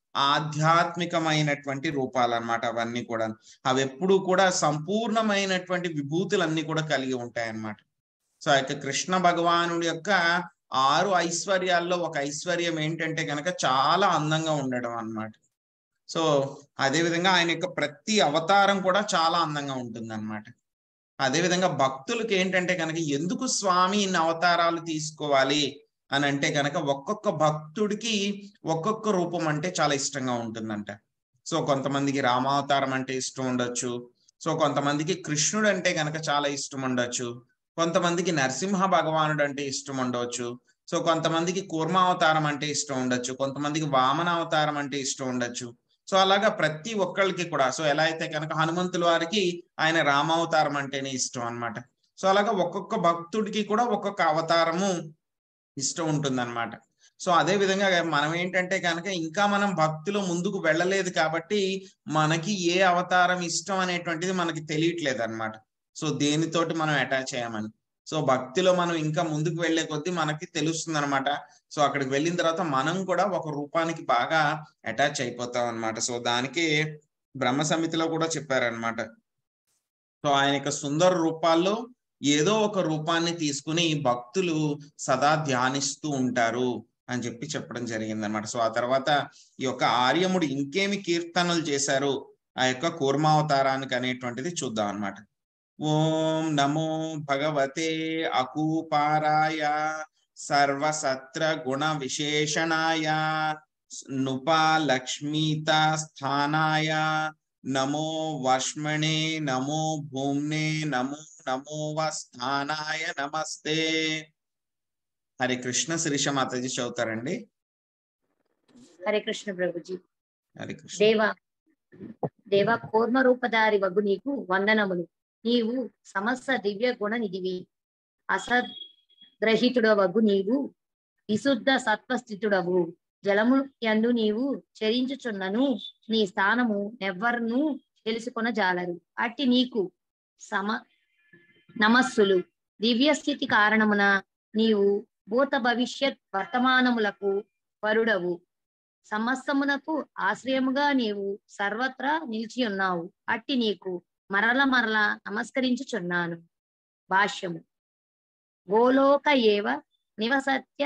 S1: ఆధ్యాత్మికమైనటువంటి రూపాలు అన్నమాట అవన్నీ కూడా అవి ఎప్పుడు కూడా సంపూర్ణమైనటువంటి విభూతులన్నీ కూడా కలిగి ఉంటాయి అన్నమాట సో ఆ యొక్క కృష్ణ భగవానుడి యొక్క ఆరు ఐశ్వర్యాల్లో ఒక ఐశ్వర్యం ఏంటంటే కనుక చాలా అందంగా ఉండడం అన్నమాట సో అదే విధంగా ఆయన యొక్క ప్రతి అవతారం కూడా చాలా అందంగా ఉంటుంది అనమాట అదే విధంగా భక్తులకి ఏంటంటే కనుక ఎందుకు స్వామి ఇన్ని అవతారాలు తీసుకోవాలి అని అంటే కనుక ఒక్కొక్క భక్తుడికి ఒక్కొక్క రూపం అంటే చాలా ఇష్టంగా ఉంటుందంట సో కొంతమందికి రామావతారం అంటే ఇష్టం ఉండొచ్చు సో కొంతమందికి కృష్ణుడు అంటే కనుక చాలా ఇష్టం ఉండొచ్చు కొంతమందికి నరసింహ భగవానుడు అంటే ఇష్టం ఉండవచ్చు సో కొంతమందికి కూర్మావతారం అంటే ఇష్టం ఉండొచ్చు కొంతమందికి వామన అవతారం అంటే ఇష్టం ఉండొచ్చు సో అలాగా ప్రతి ఒక్కళ్ళకి కూడా సో ఎలా అయితే కనుక హనుమంతుల వారికి ఆయన రామావతారం అంటేనే ఇష్టం అన్నమాట సో అలాగా ఒక్కొక్క భక్తుడికి కూడా ఒక్కొక్క అవతారము ఇష్టం ఉంటుందన్నమాట సో అదే విధంగా మనం ఏంటంటే కనుక ఇంకా మనం భక్తిలో ముందుకు వెళ్ళలేదు కాబట్టి మనకి ఏ అవతారం ఇష్టం అనేటువంటిది మనకి తెలియట్లేదు అనమాట సో దేనితోటి మనం అటాచ్ అయ్యామని సో భక్తిలో మనం ఇంకా ముందుకు వెళ్లే కొద్దీ మనకి తెలుస్తుంది అనమాట సో అక్కడికి వెళ్ళిన తర్వాత మనం కూడా ఒక రూపానికి బాగా అటాచ్ అయిపోతాం అనమాట సో దానికి బ్రహ్మ సమితిలో కూడా చెప్పారనమాట సో ఆయన యొక్క సుందర రూపాల్లో ఏదో ఒక రూపాన్ని తీసుకుని భక్తులు సదా ధ్యానిస్తూ ఉంటారు అని చెప్పి చెప్పడం జరిగింది అనమాట సో ఆ తర్వాత ఈ యొక్క ఆర్యముడు ఇంకేమి కీర్తనలు చేశారు ఆ యొక్క కూర్మావతారానికి అనేటువంటిది చూద్దాం అనమాట ఓం నమో భగవతే అకూపారాయ సర్వసత్ర గుణ విశేషణాయ నుపా లక్ష్మీత స్థానాయ నమో వర్ష్మణే నమో భూమ్నే నమో నమో స్థానాయ నమస్తే హరే కృష్ణ శిరీష మాతాజీ చదువుతారండి
S7: హరే కృష్ణ ప్రభుజీ
S1: హరే కృష్ణ
S7: దేవా దేవ కూర్మ రూపధారి వగు నీకు వందనములు నీవు సమస్త దివ్య గుణ నిధివి అసద్గ్రహితుడవగు నీవు విశుద్ధ సత్వస్థితుడవు జలము యందు నీవు చరించుచున్నను నీ స్థానము నెవ్వరును తెలుసుకొన జాలరు అట్టి నీకు సమ నమస్సులు దివ్య స్థితి కారణమున నీవు భూత భవిష్యత్ వర్తమానములకు వరుడవు సమస్తమునకు ఆశ్రయముగా నీవు సర్వత్రా నిలిచి ఉన్నావు అట్టి నీకు మరల మరల నమస్కరించుచున్నాను భాష్యము గోలోక ఏవ నివసత్య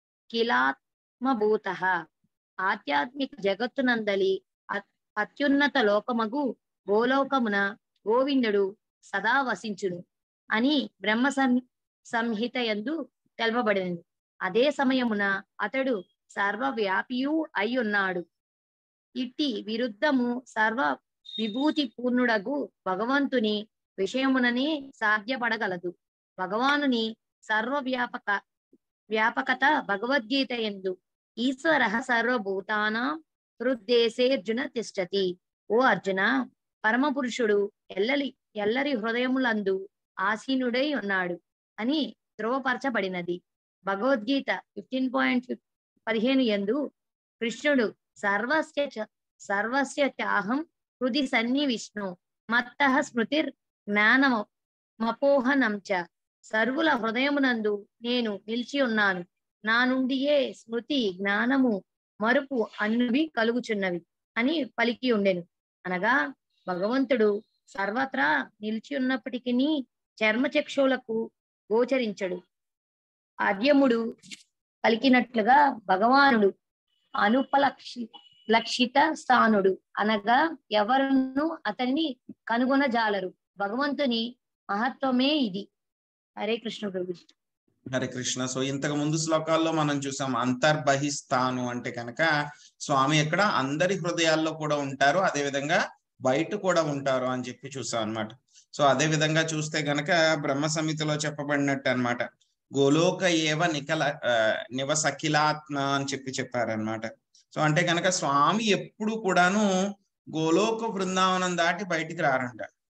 S7: కిలాత్మభూత ఆధ్యాత్మిక జగత్తునందలి అ- అత్యున్నత లోకమగు గోలోకమున గోవిందుడు సదా వసించును అని బ్రహ్మ సం- సంహిత యందు తెలపబడింది అదే సమయమున అతడు సర్వవ్యాపియు అయి ఉన్నాడు ఇట్టి విరుద్ధము సర్వ విభూతి పూర్ణుడగు భగవంతుని విషయముననే సాధ్యపడగలదు భగవానుని సర్వవ్యాపక వ్యాపకత భగవద్గీత ఎందు ఈశ్వర సర్వభూతానాం హృద్దేశేర్జున తిష్టతి ఓ అర్జున పరమపురుషుడు ఎల్లలి ఎల్లరి హృదయములందు ఆసీనుడై ఉన్నాడు అని ధ్రువపరచబడినది భగవద్గీత ఫిఫ్టీన్ పాయింట్ పదిహేను ఎందు కృష్ణుడు సర్వస్య చ- సర్వస్య చాహం హృది సన్నివిష్ణు మత్త స్మృతిర్ జ్ఞానమ మపోహనం చ సర్వుల హృదయమునందు నేను నిలిచి ఉన్నాను నా నుండియే స్మృతి జ్ఞానము మరుపు అన్నువి కలుగుచున్నవి అని పలికి ఉండెను అనగా భగవంతుడు సర్వత్రా నిలిచి ఉన్నప్పటికీ చర్మచక్షువులకు గోచరించడు అర్యముడు పలికినట్లుగా భగవానుడు అనుపలక్షి లక్షిత స్థానుడు అనగా ఎవరును అతన్ని కనుగొనజాలరు భగవంతుని మహత్వమే ఇది హరే కృష్ణ ప్రభు
S1: హరే కృష్ణ సో ఇంతకు ముందు శ్లోకాల్లో మనం చూసాం అంతర్బహిస్తాను అంటే కనుక స్వామి ఎక్కడ అందరి హృదయాల్లో కూడా ఉంటారు అదే విధంగా బయట కూడా ఉంటారు అని చెప్పి చూసాం అన్నమాట సో అదే విధంగా చూస్తే గనక బ్రహ్మ సమితిలో చెప్పబడినట్టు అన్నమాట గోలోక ఏవ నికల ఆ, నివసఖిలాత్మ అని చెప్పి చెప్పారనమాట సో అంటే కనుక స్వామి ఎప్పుడు కూడాను గోలోక బృందావనం దాటి బయటికి రారంట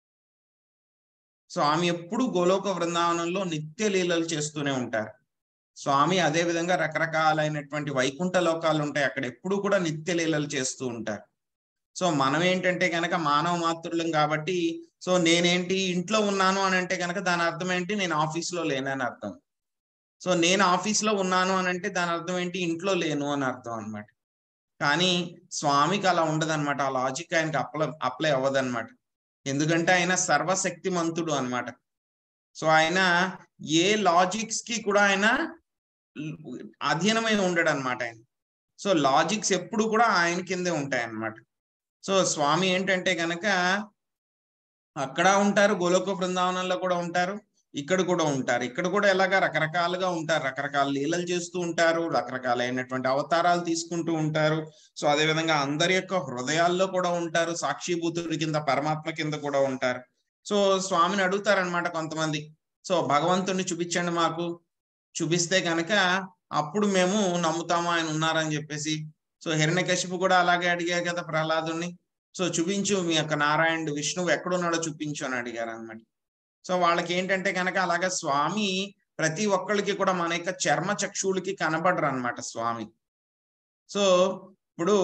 S1: స్వామి ఎప్పుడు గోలోక బృందావనంలో నిత్య లీలలు చేస్తూనే ఉంటారు స్వామి అదే విధంగా రకరకాలైనటువంటి వైకుంఠ లోకాలు ఉంటాయి అక్కడ ఎప్పుడు కూడా నిత్య లీలలు చేస్తూ ఉంటారు సో మనం ఏంటంటే కనుక మానవ మాతృలం కాబట్టి సో నేనేంటి ఇంట్లో ఉన్నాను అని అంటే కనుక దాని అర్థం ఏంటి నేను ఆఫీస్లో లేనని అర్థం సో నేను ఆఫీస్లో ఉన్నాను అని అంటే దాని అర్థం ఏంటి ఇంట్లో లేను అని అర్థం అన్నమాట కానీ స్వామికి అలా ఉండదన్నమాట ఆ లాజిక్ ఆయనకి అప్లై అప్లై అవ్వదన్నమాట ఎందుకంటే ఆయన సర్వశక్తిమంతుడు అన్నమాట సో ఆయన ఏ లాజిక్స్ కి కూడా ఆయన అధీనమై ఉండడు అనమాట ఆయన సో లాజిక్స్ ఎప్పుడు కూడా ఆయన కిందే ఉంటాయి అన్నమాట సో స్వామి ఏంటంటే గనక అక్కడ ఉంటారు గోలోక బృందావనంలో కూడా ఉంటారు ఇక్కడ కూడా ఉంటారు ఇక్కడ కూడా ఎలాగా రకరకాలుగా ఉంటారు రకరకాల లీలలు చేస్తూ ఉంటారు రకరకాలైనటువంటి అవతారాలు తీసుకుంటూ ఉంటారు సో అదే విధంగా అందరి యొక్క హృదయాల్లో కూడా ఉంటారు సాక్షిభూతుడి కింద పరమాత్మ కింద కూడా ఉంటారు సో స్వామిని అడుగుతారనమాట కొంతమంది సో భగవంతుడిని చూపించండి మాకు చూపిస్తే కనుక అప్పుడు మేము నమ్ముతాము ఆయన ఉన్నారని చెప్పేసి సో హిరణ్యకశిపు కూడా అలాగే అడిగారు కదా ప్రహ్లాదుని సో చూపించు మీ యొక్క నారాయణుడు విష్ణువు ఎక్కడున్నాడో చూపించు అని అడిగారు అనమాట సో వాళ్ళకి ఏంటంటే కనుక అలాగా స్వామి ప్రతి ఒక్కళ్ళకి కూడా మన యొక్క చర్మ చక్షువులకి కనబడరు అనమాట స్వామి సో ఇప్పుడు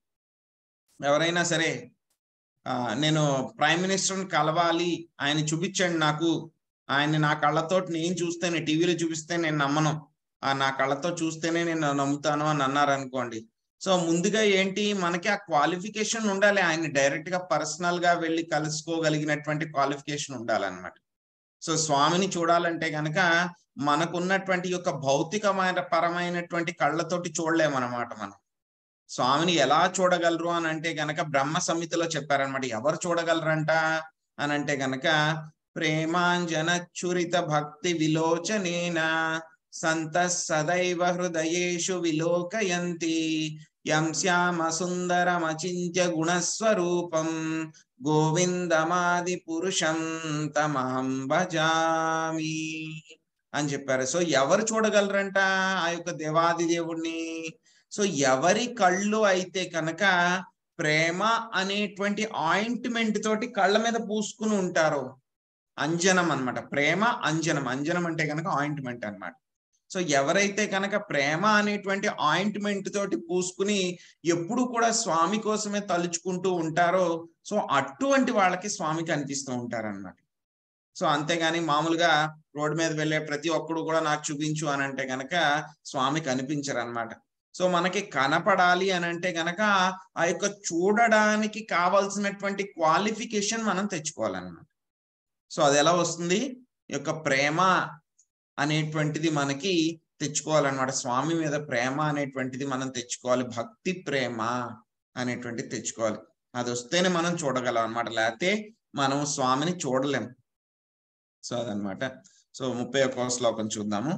S1: ఎవరైనా సరే ఆ, నేను ప్రైమ్ మినిస్టర్ని కలవాలి ఆయన చూపించండి నాకు ఆయన నా కళ్ళతో నేను చూస్తేనే టీవీలో చూపిస్తే నేను నమ్మను ఆ నా కళ్ళతో చూస్తేనే నేను నమ్ముతాను అని అన్నారు అనుకోండి సో ముందుగా ఏంటి మనకి ఆ క్వాలిఫికేషన్ ఉండాలి ఆయన డైరెక్ట్ గా పర్సనల్ గా వెళ్ళి కలుసుకోగలిగినటువంటి క్వాలిఫికేషన్ ఉండాలన్నమాట సో స్వామిని చూడాలంటే గనక మనకున్నటువంటి యొక్క భౌతికమైన పరమైనటువంటి కళ్ళతోటి చూడలేమన్నమాట మనం స్వామిని ఎలా చూడగలరు అని అంటే గనక బ్రహ్మ సమితిలో చెప్పారనమాట ఎవరు చూడగలరంట అని అంటే గనక ప్రేమాంజన చురిత భక్తి విలోచనేన సంత సదైవ హృదయేషు విలోకయంతి యం శ్యామ సుందరమచింత్య గుణస్వరూపం గోవిందమాది పురుషం తమహం భజామి అని చెప్పారు సో ఎవరు చూడగలరంట ఆ యొక్క దేవాది దేవుణ్ణి సో ఎవరి కళ్ళు అయితే కనుక ప్రేమ అనేటువంటి ఆయింట్మెంట్ తోటి కళ్ళ మీద పూసుకుని ఉంటారో అంజనం అన్నమాట ప్రేమ అంజనం అంజనం అంటే కనుక ఆయింట్మెంట్ అన్నమాట సో ఎవరైతే కనుక ప్రేమ అనేటువంటి ఆయింట్మెంట్ తోటి పూసుకుని ఎప్పుడు కూడా స్వామి కోసమే తలుచుకుంటూ ఉంటారో సో అటువంటి వాళ్ళకి స్వామి కనిపిస్తూ ఉంటారన్నమాట సో అంతేగాని మామూలుగా రోడ్డు మీద వెళ్ళే ప్రతి ఒక్కడు కూడా నాకు చూపించు అని అంటే గనక స్వామి కనిపించరు అనమాట సో మనకి కనపడాలి అని అంటే గనక ఆ యొక్క చూడడానికి కావాల్సినటువంటి క్వాలిఫికేషన్ మనం తెచ్చుకోవాలన్నమాట సో అది ఎలా వస్తుంది ఈ యొక్క ప్రేమ అనేటువంటిది మనకి తెచ్చుకోవాలన్నమాట స్వామి మీద ప్రేమ అనేటువంటిది మనం తెచ్చుకోవాలి భక్తి ప్రేమ అనేటువంటిది తెచ్చుకోవాలి అది వస్తేనే మనం చూడగలం అనమాట లేకపోతే మనం స్వామిని చూడలేం సో అదనమాట సో ముప్పై ఒక్క శ్లోకం చూద్దాము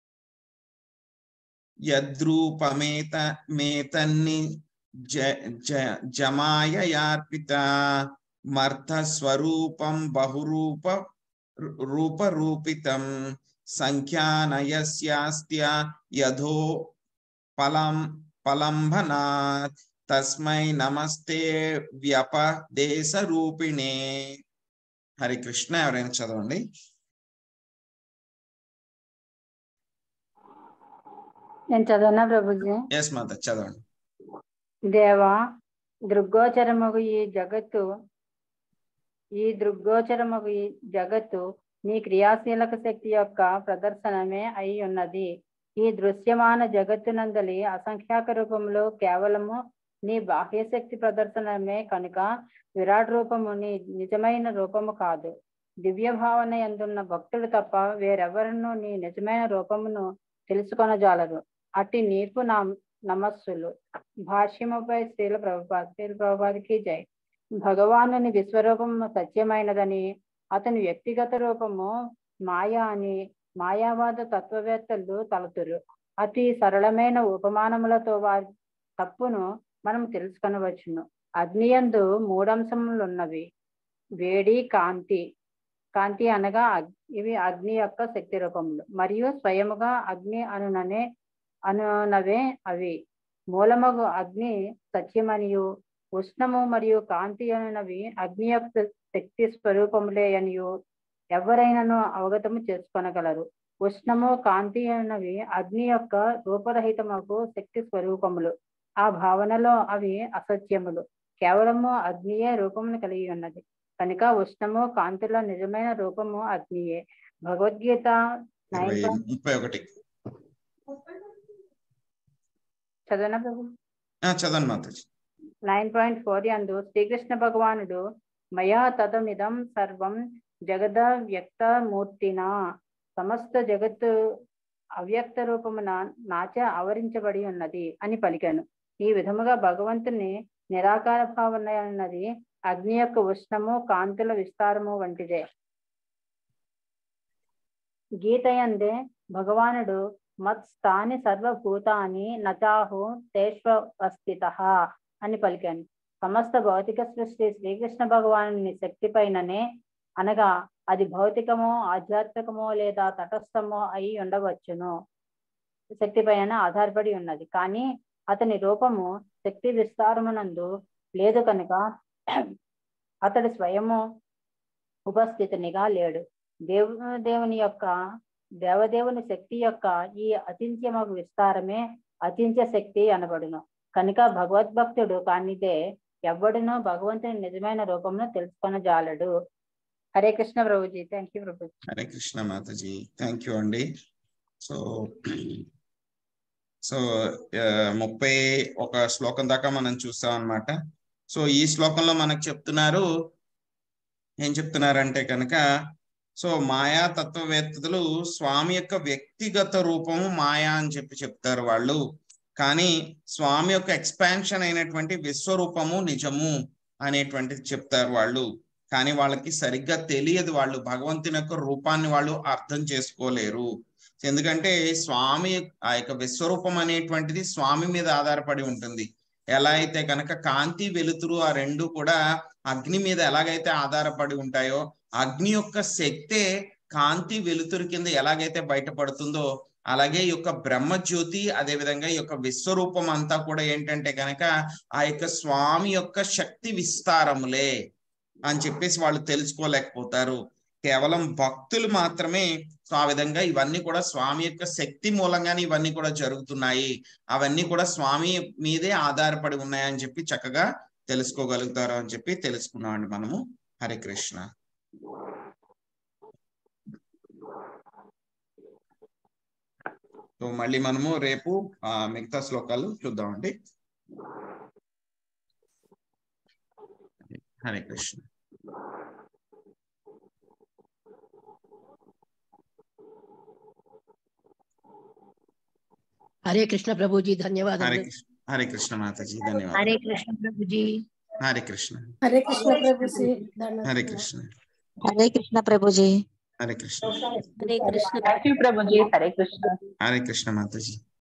S1: యద్రూపమేత మేతన్ని జ జ జమాయయార్పిత మర్థ స్వరూపం బహురూప రూపరూపితం సంఖ్యానయస్యాస్త్య యథో పలం పలంబనాత్ తస్మై నమస్తే వ్యపదేశ రూపిణే హరి కృష్ణ ఎవరైనా చదవండి
S8: నేను చదవనా ప్రభుజీ
S1: ఎస్ మాత చదవండి
S8: దేవా దృగ్గోచరమగు ఈ జగత్తు ఈ దృగ్గోచరమగు ఈ జగత్తు నీ క్రియాశీలక శక్తి యొక్క ప్రదర్శనమే అయి ఉన్నది ఈ దృశ్యమాన జగత్తునందలి అసంఖ్యాక రూపంలో కేవలము నీ బాహ్య శక్తి ప్రదర్శనమే కనుక విరాట్ రూపము నీ నిజమైన రూపము కాదు దివ్య భావన ఎందున్న భక్తులు తప్ప వేరెవరను నీ నిజమైన రూపమును తెలుసుకొనజాలరు అట్టి నీకు నా నమస్సులు భాష్యముపై శ్రీల ప్రభుపాద శ్రీల ప్రభుపాదికి జై భగవానుని విశ్వరూపము సత్యమైనదని అతని వ్యక్తిగత రూపము మాయ అని మాయావాద తత్వవేత్తలు తలతురు అతి సరళమైన ఉపమానములతో వారి తప్పును మనం తెలుసుకొనవచ్చును అగ్నియందు మూడంశములున్నవి వేడి కాంతి కాంతి అనగా అగ్- ఇవి అగ్ని యొక్క శక్తి రూపములు మరియు స్వయముగా అగ్ని అనుననే అనునవే అవి మూలమగు అగ్ని సత్యమనియు ఉష్ణము మరియు కాంతి అనునవి అగ్ని యొక్క శక్తి స్వరూపములే అనియు ఎవరైనాను అవగతము చేసుకొనగలరు ఉష్ణము కాంతి అన్నవి అగ్ని యొక్క రూపరహితముకు శక్తి స్వరూపములు ఆ భావనలో అవి అసత్యములు కేవలము అగ్నియే రూపమును కలిగి ఉన్నది కనుక ఉష్ణము కాంతిలో నిజమైన రూపము అగ్నియే భగవద్గీత నైన్
S1: ఇరవై ముప్పై ఒకటి
S8: చదవన ప్రభు
S1: ఆ, చదవండి మాతాజీ
S8: నైన్ పాయింట్ ఫోర్ అందు శ్రీకృష్ణ భగవానుడు మయా తదమిదం సర్వం జగద వ్యక్త మూర్తిన సమస్త జగత్తు అవ్యక్త రూపమున నాచ ఆవరించబడి ఉన్నది అని పలికాను ఈ విధముగా భగవంతుని నిరాకార భావన అన్నది అగ్ని యొక్క ఉష్ణము కాంతుల విస్తారము వంటిదే గీతయందే భగవానుడు మత్ స్థాని సర్వభూతాని నచాహు తేష్వస్థిత అని పలికాను సమస్త భౌతిక సృష్టి శ్రీకృష్ణ భగవాను శక్తి పైననే అనగా అది భౌతికమో ఆధ్యాత్మికమో లేదా తటస్థమో అయి ఉండవచ్చును శక్తి పైన ఆధారపడి ఉన్నది కానీ అతని రూపము శక్తి విస్తారమునందు లేదు కనుక అతడు స్వయము ఉపస్థితినిగా లేడు దేవు దేవుని యొక్క దేవదేవుని శక్తి యొక్క ఈ అతింత్యమగు విస్తారమే అతింత్య శక్తి అనబడును కనుక భగవద్భక్తుడు కానిదే ఎవ్వడునో భగవంతుని నిజమైన రూపమును తెలుసుకొనజాలడు హరే కృష్ణ ప్రభుజీ థ్యాంక్ యూ ప్రభు
S1: హరే కృష్ణ మాతాజీ థ్యాంక్ యూ అండి సో సో ఆ, ముప్పై ఒక శ్లోకం దాకా మనం చూస్తాం అన్నమాట సో ఈ శ్లోకంలో మనకు చెప్తున్నారు ఏం చెప్తున్నారంటే కనుక సో మాయా తత్వవేత్తలు స్వామి యొక్క వ్యక్తిగత రూపము మాయా అని చెప్పి చెప్తారు వాళ్ళు కానీ స్వామి యొక్క ఎక్స్పాన్షన్ అయినటువంటి విశ్వరూపము నిజము అనేటువంటిది చెప్తారు వాళ్ళు కానీ వాళ్ళకి సరిగ్గా తెలియదు వాళ్ళు భగవంతుని యొక్క రూపాన్ని వాళ్ళు అర్థం చేసుకోలేరు ఎందుకంటే స్వామి ఆ యొక్క విశ్వరూపం అనేటువంటిది స్వామి మీద ఆధారపడి ఉంటుంది ఎలా అయితే కనుక కాంతి వెలుతురు ఆ రెండు కూడా అగ్ని మీద ఎలాగైతే ఆధారపడి ఉంటాయో అగ్ని యొక్క శక్తే కాంతి వెలుతురు కింద ఎలాగైతే బయటపడుతుందో అలాగే ఈ యొక్క బ్రహ్మజ్యోతి అదే విధంగా ఈ యొక్క విశ్వరూపం అంతా కూడా ఏంటంటే కనుక ఆ యొక్క స్వామి యొక్క శక్తి విస్తారములే అని చెప్పేసి వాళ్ళు తెలుసుకోలేకపోతారు కేవలం భక్తులు మాత్రమే సో ఆ విధంగా ఇవన్నీ కూడా స్వామి యొక్క శక్తి మూలంగానే ఇవన్నీ కూడా జరుగుతున్నాయి అవన్నీ కూడా స్వామి మీదే ఆధారపడి ఉన్నాయని చెప్పి చక్కగా తెలుసుకోగలుగుతారు అని చెప్పి తెలుసుకున్నామండి మనము హరే కృష్ణ సో మళ్ళీ మనము రేపు ఆ మిగతా శ్లోకాలు చూద్దామండి హరే కృష్ణ
S5: హరే కృష్ణ ప్రభుజీ
S1: హరే
S5: ధన్యవాదాలు
S1: కృష్ణ హరే కృష్ణ మాతాజీ ధన్యవాదాలు
S7: హరే కృష్ణ ప్రభుజీ
S1: హరే కృష్ణ
S4: హరే కృష్ణ ప్రభుజీ ధన్యవాదాలు.
S1: హరే కృష్ణ
S6: హరే కృష్ణ ప్రభుజీ
S1: హరే కృష్ణ
S6: హరే కృష్ణ
S9: థ్యాంక్ యూ ప్రభుజీ హరే కృష్ణ
S1: హరే కృష్ణ మాతాజీ